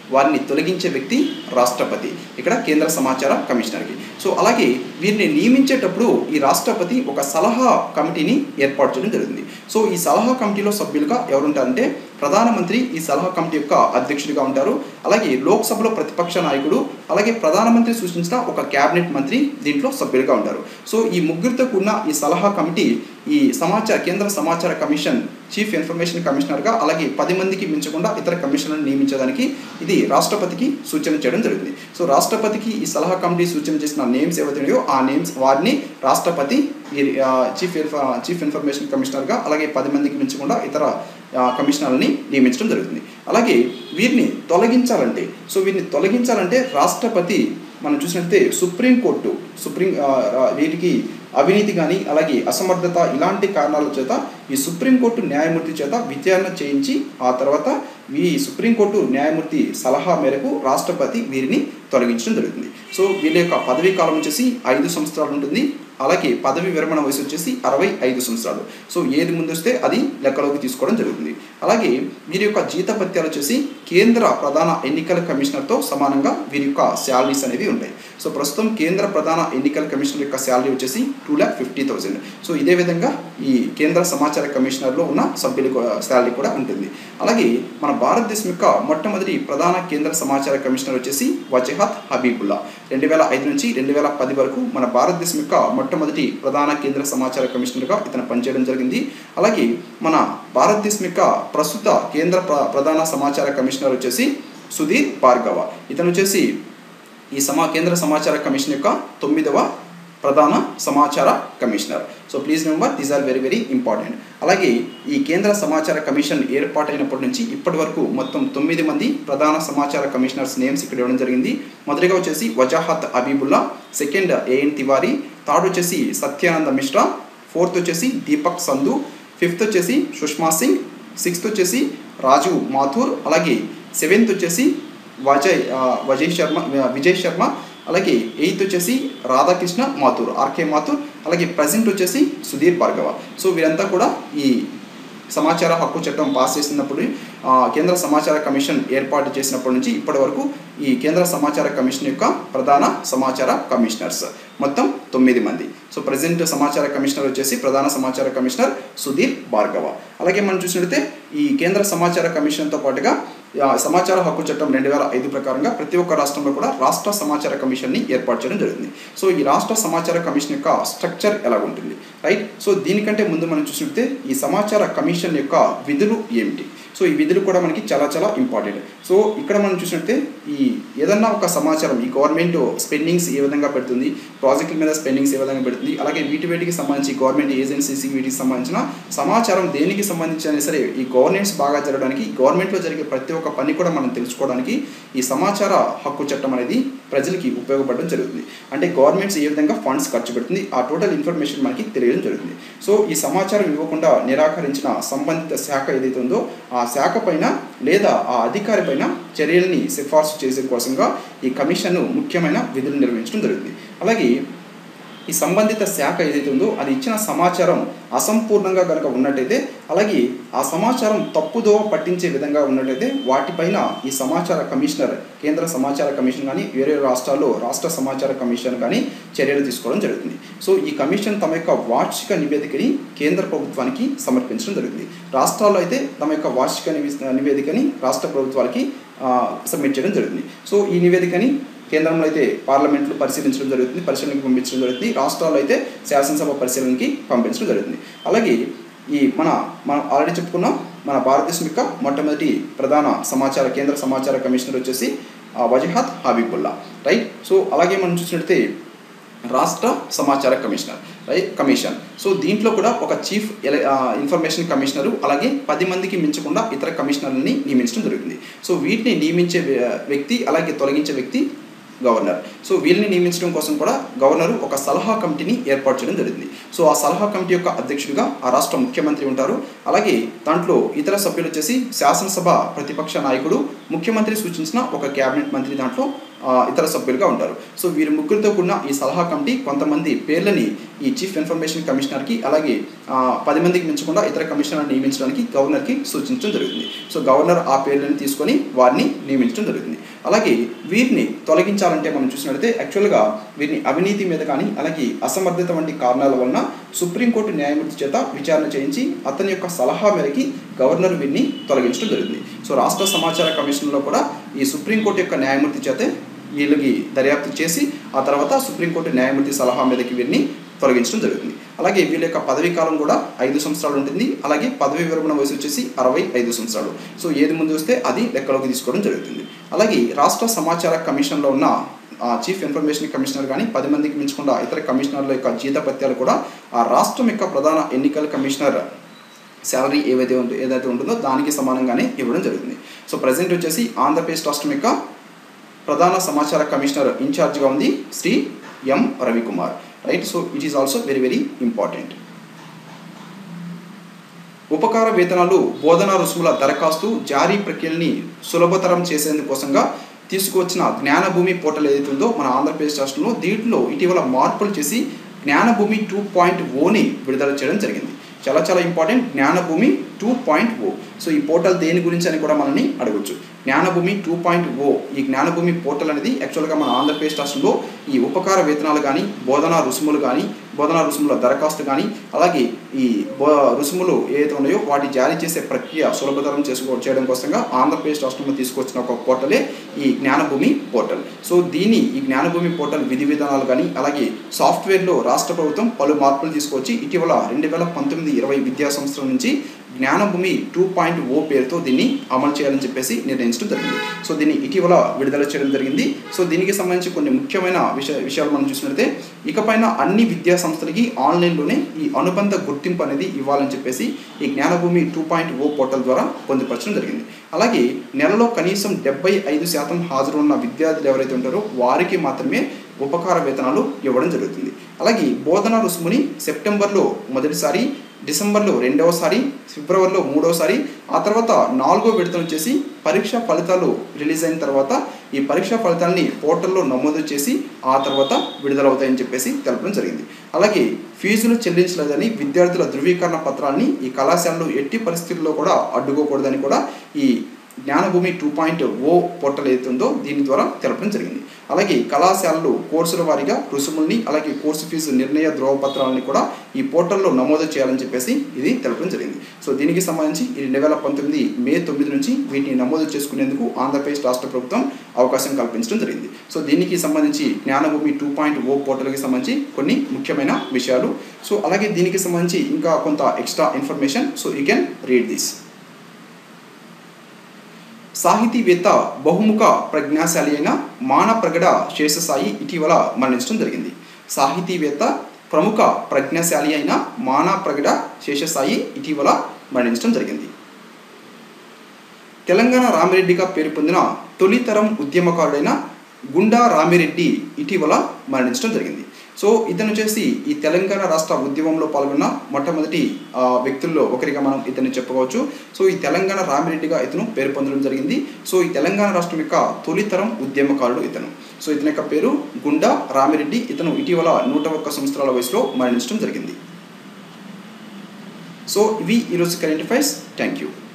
వారిని తొలగించే వ్యక్తి రాష్ట్రపతి ఇక్కడ కేంద్ర సమాచార కమిషనర్కి సో అలాగే వీరిని నియమించేటప్పుడు ఈ రాష్ట్రపతి ఒక సలహా కమిటీని ఏర్పాటు చేయడం జరుగుతుంది సో ఈ సలహా కమిటీలో సభ్యులుగా ఎవరుంటారంటే ప్రధానమంత్రి ఈ సలహా కమిటీ యొక్క అధ్యక్షుడిగా ఉంటారు అలాగే లోక్సభలో ప్రతిపక్ష నాయకుడు అలాగే ప్రధానమంత్రి సూచించిన ఒక క్యాబినెట్ మంత్రి దీంట్లో సభ్యులుగా ఉంటారు సో ఈ ముగ్గురితో కూడిన ఈ సలహా కమిటీ ఈ సమాచార కేంద్ర సమాచార కమిషన్ చీఫ్ ఇన్ఫర్మేషన్ కమిషనర్గా అలాగే పది మందికి మించకుండా ఇతర కమిషనర్ని నియమించడానికి ఇది రాష్ట్రపతికి సూచన చేయడం జరుగుతుంది సో రాష్ట్రపతికి ఈ సలహా కమిటీ సూచన చేసిన నేమ్స్ ఏవైతే ఉన్నాయో ఆ నేమ్స్ వారిని రాష్ట్రపతి ఈ ఆ, చీఫ్ ఇన్ఫ చీఫ్ ఇన్ఫర్మేషన్ కమిషనర్గా అలాగే పది మందికి మించకుండా ఇతర ఆ, కమిషనర్లని నియమించడం జరుగుతుంది అలాగే వీరిని తొలగించాలంటే సో వీరిని తొలగించాలంటే రాష్ట్రపతి మనం చూసినట్లయితే సుప్రీంకోర్టు సుప్రీం ఆ, ఆ, వీటికి అవినీతి కానీ అలాగే అసమర్థత ఇలాంటి కారణాల చేత ఈ సుప్రీంకోర్టు న్యాయమూర్తి చేత విచారణ చేయించి ఆ తర్వాత ఈ సుప్రీంకోర్టు న్యాయమూర్తి సలహా మేరకు రాష్ట్రపతి వీరిని తొలగించడం జరుగుతుంది సో వీళ్ళ యొక్క పదవీ కాలం వచ్చేసి ఐదు సంవత్సరాలు ఉంటుంది అలాగే పదవి విరమణ వయసు వచ్చేసి అరవై ఐదు సంవత్సరాలు సో ఏది ముందు వస్తే అది లెక్కలోకి తీసుకోవడం జరుగుతుంది అలాగే వీరి యొక్క జీతపత్యాలు వచ్చేసి కేంద్ర ప్రధాన ఎన్నికల కమిషనర్తో సమానంగా వీరి యొక్క శాలరీస్ అనేవి ఉంటాయి సో ప్రస్తుతం కేంద్ర ప్రధాన ఎన్నికల కమిషనర్ యొక్క శాలరీ వచ్చేసి two lakh fifty thousand so ఇదే విధంగా ఈ కేంద్ర సమాచార కమిషనర్లో ఉన్న సభ్యుల శాలరీ కూడా ఉంటుంది అలాగే మన భారతదేశం యొక్క మొట్టమొదటి ప్రధాన కేంద్ర సమాచార కమిషనర్ వచ్చేసి వజహత్ హబీబుల్లా రెండు వేల ఐదు నుంచి రెండు వేల పది వరకు మన భారతదేశం యొక్క మొట్టమొదటి ప్రధాన కేంద్ర సమాచార కమిషనర్గా ఇతను పనిచేయడం జరిగింది అలాగే మన భారతదేశం యొక్క ప్రస్తుత కేంద్ర ప్ర- ప్రధాన సమాచార కమిషనర్ వచ్చేసి సుధీర్ భార్గవ ఇతను వచ్చేసి ఈ సమా కేంద్ర సమాచార కమిషన్ యొక్క తొమ్మిదవ ప్రధాన సమాచార commissioner so please remember these are very very important అలాగే ఈ కేంద్ర సమాచార కమిషన్ ఏర్పాటైనప్పటి నుంచి ఇప్పటి వరకు మొత్తం తొమ్మిది మంది ప్రధాన సమాచార కమిషనర్స్ నేమ్స్ ఇక్కడ ఇవ్వడం జరిగింది మొదటిగా వచ్చేసి Wajahat Habibullah second A N Tiwari third వచ్చేసి సత్యానంద మిశ్రా ఫోర్త్ వచ్చేసి దీపక్ సంధు ఫిఫ్త్ వచ్చేసి సుష్మా సింగ్ సిక్స్త్ వచ్చేసి రాజు మాథూర్ అలాగే సెవెంత్ వచ్చేసి వజయ్ ఆ, వజయ్ శర్మ ఆ, విజయ్ శర్మ అలాగే ఎయిత్ వచ్చేసి రాధాకృష్ణ మాథూర్ ఆర్కే మాథూర్ అలాగే ప్రజెంట్ వచ్చేసి సుధీర్ భార్గవ సో వీరంతా కూడా ఈ సమాచార హక్కు చట్టం పాస్ చేసినప్పుడు ఆ, కేంద్ర సమాచార కమిషన్ ఏర్పాటు చేసినప్పటి నుంచి ఇప్పటి వరకు ఈ కేంద్ర సమాచార కమిషన్ యొక్క ప్రధాన సమాచార కమిషనర్స్ మొత్తం తొమ్మిది మంది సో ప్రజెంట్ సమాచార కమిషనర్ వచ్చేసి ప్రధాన సమాచార కమిషనర్ సుధీర్ భార్గవ అలాగే మనం చూసినట్లయితే ఈ కేంద్ర సమాచార కమిషన్తో పాటుగా ఆ, సమాచార హక్కు చట్టం రెండు వేల ఐదు ప్రకారంగా ప్రతి ఒక్క రాష్ట్రంలో కూడా రాష్ట్ర సమాచార కమిషన్ని ఏర్పాటు చేయడం జరిగింది సో ఈ రాష్ట్ర సమాచార కమిషన్ యొక్క స్ట్రక్చర్ ఎలా ఉంటుంది రైట్ సో దీనికంటే ముందు మనం చూసినట్లయితే ఈ సమాచార కమిషన్ యొక్క విధులు ఏమిటి సో ఈ విధులు కూడా మనకి చాలా చాలా ఇంపార్టెంట్ సో ఇక్కడ మనం చూసినట్లయితే ఈ ఏదన్నా ఒక సమాచారం ఈ గవర్నమెంట్ స్పెండింగ్స్ ఏ విధంగా పెడుతుంది ప్రాజెక్టుల మీద స్పెండింగ్స్ ఏ విధంగా పెడుతుంది అలాగే వీటి వీటికి సంబంధించి గవర్నమెంట్ ఏజెన్సీస్కి వీటికి సంబంధించిన సమాచారం దేనికి సంబంధించి అయినా సరే ఈ గవర్నెన్స్ బాగా జరగడానికి గవర్నమెంట్లో జరిగే ప్రతి ఒక్క పని కూడా మనం తెలుసుకోవడానికి ఈ సమాచార హక్కు చట్టం అనేది ప్రజలకి ఉపయోగపడడం జరుగుతుంది అంటే గవర్నమెంట్స్ ఏ విధంగా ఫండ్స్ ఖర్చు పెడుతుంది ఆ టోటల్ ఇన్ఫర్మేషన్ మనకి తెలియడం జరుగుతుంది సో ఈ సమాచారం ఇవ్వకుండా నిరాకరించిన సంబంధిత శాఖ ఏదైతే ఉందో ఆ శాఖ పైన లేదా ఆ అధికారి పైన చర్యల్ని సిఫార్సు చేసే కోసంగా ఈ కమిషన్ ముఖ్యమైన విధులు నిర్వహించడం జరుగుతుంది అలాగే ఈ సంబంధిత శాఖ ఏదైతే ఉందో అది ఇచ్చిన సమాచారం అసంపూర్ణంగా కనుక ఉన్నట్టయితే అలాగే ఆ సమాచారం తప్పుదోవ పట్టించే విధంగా ఉన్నట్టయితే వాటిపైన ఈ సమాచార కమిషనర్ కేంద్ర సమాచార కమిషన్ కానీ వేరే రాష్ట్రాల్లో రాష్ట్ర సమాచార కమిషన్ కానీ చర్యలు తీసుకోవడం జరుగుతుంది సో ఈ కమిషన్ తమ యొక్క వార్షిక నివేదికని కేంద్ర ప్రభుత్వానికి సమర్పించడం జరుగుతుంది రాష్ట్రాల్లో అయితే తమ యొక్క వార్షిక నివి- నివేదికని రాష్ట్ర ప్రభుత్వాలకి ఆ, సబ్మిట్ చేయడం జరుగుతుంది సో ఈ నివేదికని కేంద్రంలో అయితే పార్లమెంట్లో పరిశీలించడం జరుగుతుంది పరిశీలనకి పంపించడం జరుగుతుంది రాష్ట్రాల్లో అయితే శాసనసభ పరిశీలనకి పంపించడం జరుగుతుంది అలాగే ఈ మన మనం ఆల్రెడీ చెప్పుకున్నాం మన భారతదేశం యొక్క మొట్టమొదటి ప్రధాన సమాచార కేంద్ర సమాచార కమిషనర్ వచ్చేసి ఆ, వజహాత్ హబీబుల్లా రైట్ సో అలాగే మనం చూసినట్లయితే రాష్ట్ర సమాచార కమిషనర్ రైట్ కమిషన్ సో దీంట్లో కూడా ఒక చీఫ్ ఎల- ఆ, ఇన్ఫర్మేషన్ కమిషనరు అలాగే పది మందికి మించకుండా ఇతర కమిషనర్లని నియమించడం జరుగుతుంది సో వీటిని నియమించే వ్య- వ్యక్తి అలాగే తొలగించే వ్యక్తి గవర్నర్ సో వీళ్ళని నియమించడం కోసం కూడా గవర్నరు ఒక సలహా కమిటీని ఏర్పాటు చేయడం జరిగింది సో ఆ సలహా కమిటీ యొక్క అధ్యక్షుడిగా ఆ రాష్ట్ర ముఖ్యమంత్రి ఉంటారు అలాగే దాంట్లో ఇతర సభ్యులు వచ్చేసి శాసనసభ ప్రతిపక్ష నాయకుడు ముఖ్యమంత్రి సూచించిన ఒక క్యాబినెట్ మంత్రి దాంట్లో ఆ, ఇతర సభ్యులుగా ఉంటారు సో వీరి ముగ్గురితో కూడిన ఈ సలహా కమిటీ కొంతమంది పేర్లని ఈ చీఫ్ ఇన్ఫర్మేషన్ కమిషనర్కి అలాగే ఆ, పది మందికి మించకుండా ఇతర కమిషనర్ నియమించడానికి గవర్నర్కి సూచించడం జరుగుతుంది సో గవర్నర్ ఆ పేర్లను తీసుకొని వారిని నియమించడం జరుగుతుంది అలాగే వీరిని తొలగించాలంటే మనం చూసినట్లయితే యాక్చువల్గా వీరిని అవినీతి మీద కానీ అలాగే అసమర్థత వంటి కారణాల వలన సుప్రీంకోర్టు న్యాయమూర్తి చేత విచారణ చేయించి అతని యొక్క సలహా మేరకి గవర్నర్ వీరిని తొలగించడం జరుగుతుంది సో రాష్ట్ర సమాచార కమిషన్లో కూడా ఈ సుప్రీంకోర్టు యొక్క న్యాయమూర్తి చేతే వీళ్ళకి దర్యాప్తు చేసి ఆ తర్వాత సుప్రీంకోర్టు న్యాయమూర్తి సలహా మీదకి వీరిని తొలగించడం జరుగుతుంది అలాగే వీళ్ళ యొక్క పదవీ కాలం కూడా ఐదు సంవత్సరాలు ఉంటుంది అలాగే పదవి విరమణ వయసు వచ్చేసి అరవై ఐదు సంవత్సరాలు సో ఏది ముందు వస్తే అది లెక్కలోకి తీసుకోవడం జరుగుతుంది అలాగే రాష్ట్ర సమాచార కమిషన్లో ఉన్న ఆ చీఫ్ ఇన్ఫర్మేషన్ కమిషనర్ కానీ పది మందికి మించకుండా ఇతర కమిషనర్ల యొక్క జీతపత్యాలు కూడా ఆ రాష్ట్రం యొక్క ప్రధాన ఎన్నికల కమిషనర్ శాలరీ ఏవైతే ఉంటుందో ఏదైతే ఉంటుందో దానికి సమానంగానే ఇవ్వడం జరుగుతుంది సో ప్రజెంట్ వచ్చేసి ఆంధ్రప్రదేశ్ రాష్ట్రం యొక్క ప్రధాన సమాచార కమిషనర్ ఇన్ఛార్జ్గా ఉంది Shri M Ravikumar right so it is also very very important ఉపకార వేతనాలు బోధనా రుసుముల దరఖాస్తు జారీ ప్రక్రియని సులభతరం చేసేందుకోసంగా తీసుకువచ్చిన జ్ఞానభూమి పోర్టల్ ఏదైతే ఉందో మన ఆంధ్రప్రదేశ్ రాష్ట్రంలో దీంట్లో ఇటీవల మార్పులు చేసి జ్ఞానభూమి టూ పాయింట్ ఓని విడుదల చేయడం జరిగింది చాలా చాలా important Jnanabhoomi two point O so ఈ పోర్టల్ దేని గురించి అని కూడా మనల్ని అడగొచ్చు జ్ఞానభూమి టూ పాయింట్ ఓ ఈ జ్ఞానభూమి పోర్టల్ అనేది యాక్చువల్గా మన ఆంధ్రప్రదేశ్ రాష్ట్రంలో ఈ ఉపకార వేతనాలు కానీ బోధనా రుసుములు కానీ బోధనా రుసుముల దరఖాస్తు కానీ అలాగే ఈ బో రుసుములు ఏవైతే ఉన్నాయో వాటి జారీ చేసే ప్రక్రియ సులభతరం చేసుకో చేయడం కోసంగా ఆంధ్రప్రదేశ్ రాష్ట్రంలో తీసుకొచ్చిన ఒక పోర్టలే ఈ జ్ఞానభూమి పోర్టల్ సో దీని ఈ జ్ఞానభూమి పోర్టల్ విధి విధానాలు కానీ అలాగే సాఫ్ట్వేర్లో రాష్ట్ర ప్రభుత్వం పలు మార్పులు తీసుకొచ్చి ఇటీవల రెండు వేల పంతొమ్మిది ఇరవై విద్యా సంవత్సరం నుంచి జ్ఞానభూమి టూ పాయింట్ ఓ పేరుతో దీన్ని అమలు చేయాలని చెప్పేసి నిర్ణయించడం జరిగింది సో దీన్ని ఇటీవల విడుదల చేయడం జరిగింది సో దీనికి సంబంధించి కొన్ని ముఖ్యమైన విషయ విషయాలు మనం చూసినట్లయితే ఇకపైన అన్ని విద్యా సంస్థలకి ఆన్లైన్లోనే ఈ అనుబంధ గుర్తింపు అనేది ఇవ్వాలని చెప్పేసి ఈ Jnanabhoomi two point O portal ద్వారా పొందుపరచడం జరిగింది అలాగే నెలలో కనీసం డెబ్బై ఐదు శాతం హాజరు ఉన్న విద్యార్థులు ఎవరైతే ఉంటారో వారికి మాత్రమే ఉపకార వేతనాలు ఇవ్వడం జరుగుతుంది అలాగే బోధనా రుసుముని సెప్టెంబర్లో మొదటిసారి డిసెంబర్లో రెండవసారి ఫిబ్రవరిలో మూడవసారి ఆ తర్వాత నాలుగో విడత వచ్చేసి పరీక్ష ఫలితాలు రిలీజ్ అయిన తర్వాత ఈ పరీక్ష ఫలితాలని పోర్టల్లో నమోదు చేసి ఆ తర్వాత విడుదలవుతాయని చెప్పేసి తెలపడం జరిగింది అలాగే ఫీజులు చెల్లించలేదని విద్యార్థుల ధృవీకరణ పత్రాన్ని ఈ కళాశాలలో ఎట్టి పరిస్థితుల్లో కూడా అడ్డుకోకూడదని కూడా ఈ Jnanabhoomi two point O portal ఏదైతే ఉందో దీని ద్వారా తెలపడం జరిగింది అలాగే కళాశాలలు కోర్సుల వారీగా రుసుముల్ని అలాగే కోర్సు ఫీజు నిర్ణయ ధ్రువపత్రాలని కూడా ఈ పోర్టల్లో నమోదు చేయాలని చెప్పేసి ఇది తెలపడం జరిగింది సో దీనికి సంబంధించి ఈ రెండు వేల పంతొమ్మిది మే తొమ్మిది నుంచి వీటిని నమోదు చేసుకునేందుకు ఆంధ్రప్రదేశ్ రాష్ట్ర ప్రభుత్వం అవకాశం కల్పించడం జరిగింది సో దీనికి సంబంధించి జ్ఞానభూమి టూ పాయింట్ ఓ పోర్టల్కి సంబంధించి కొన్ని ముఖ్యమైన విషయాలు సో అలాగే దీనికి సంబంధించి ఇంకా కొంత extra information so you can read this సాహితీవేత్త బహుముఖ ప్రజ్ఞాశాలి అయిన మానప్రగడ శేషసాయి ఇటీవల మరణించడం జరిగింది సాహితీవేత్త ప్రముఖ ప్రజ్ఞాశాలి అయిన మానప్రగడ శేషసాయి ఇటీవల మరణించడం జరిగింది తెలంగాణ రామిరెడ్డిగా పేరు పొందిన తొలితరం ఉద్యమకారుడైన గుండా రామిరెడ్డి ఇటీవల మరణించడం జరిగింది సో ఇతను వచ్చేసి ఈ తెలంగాణ రాష్ట్ర ఉద్యమంలో పాల్గొన్న మొట్టమొదటి ఆ, వ్యక్తుల్లో ఒకరిగా మనం ఇతన్ని చెప్పుకోవచ్చు సో ఈ తెలంగాణ రామిరెడ్డిగా ఇతను పేరు పొందడం జరిగింది సో ఈ తెలంగాణ రాష్ట్రం యొక్క తొలితరం ఉద్యమకారుడు ఇతను సో ఇతని యొక్క పేరు గుండా రామిరెడ్డి ఇతను ఇటీవల నూట ఒక్క సంవత్సరాల వయసులో మరణించడం జరిగింది సో ఇవి ఈరోజు కరెంట్ అఫైర్స్ థ్యాంక్ యూ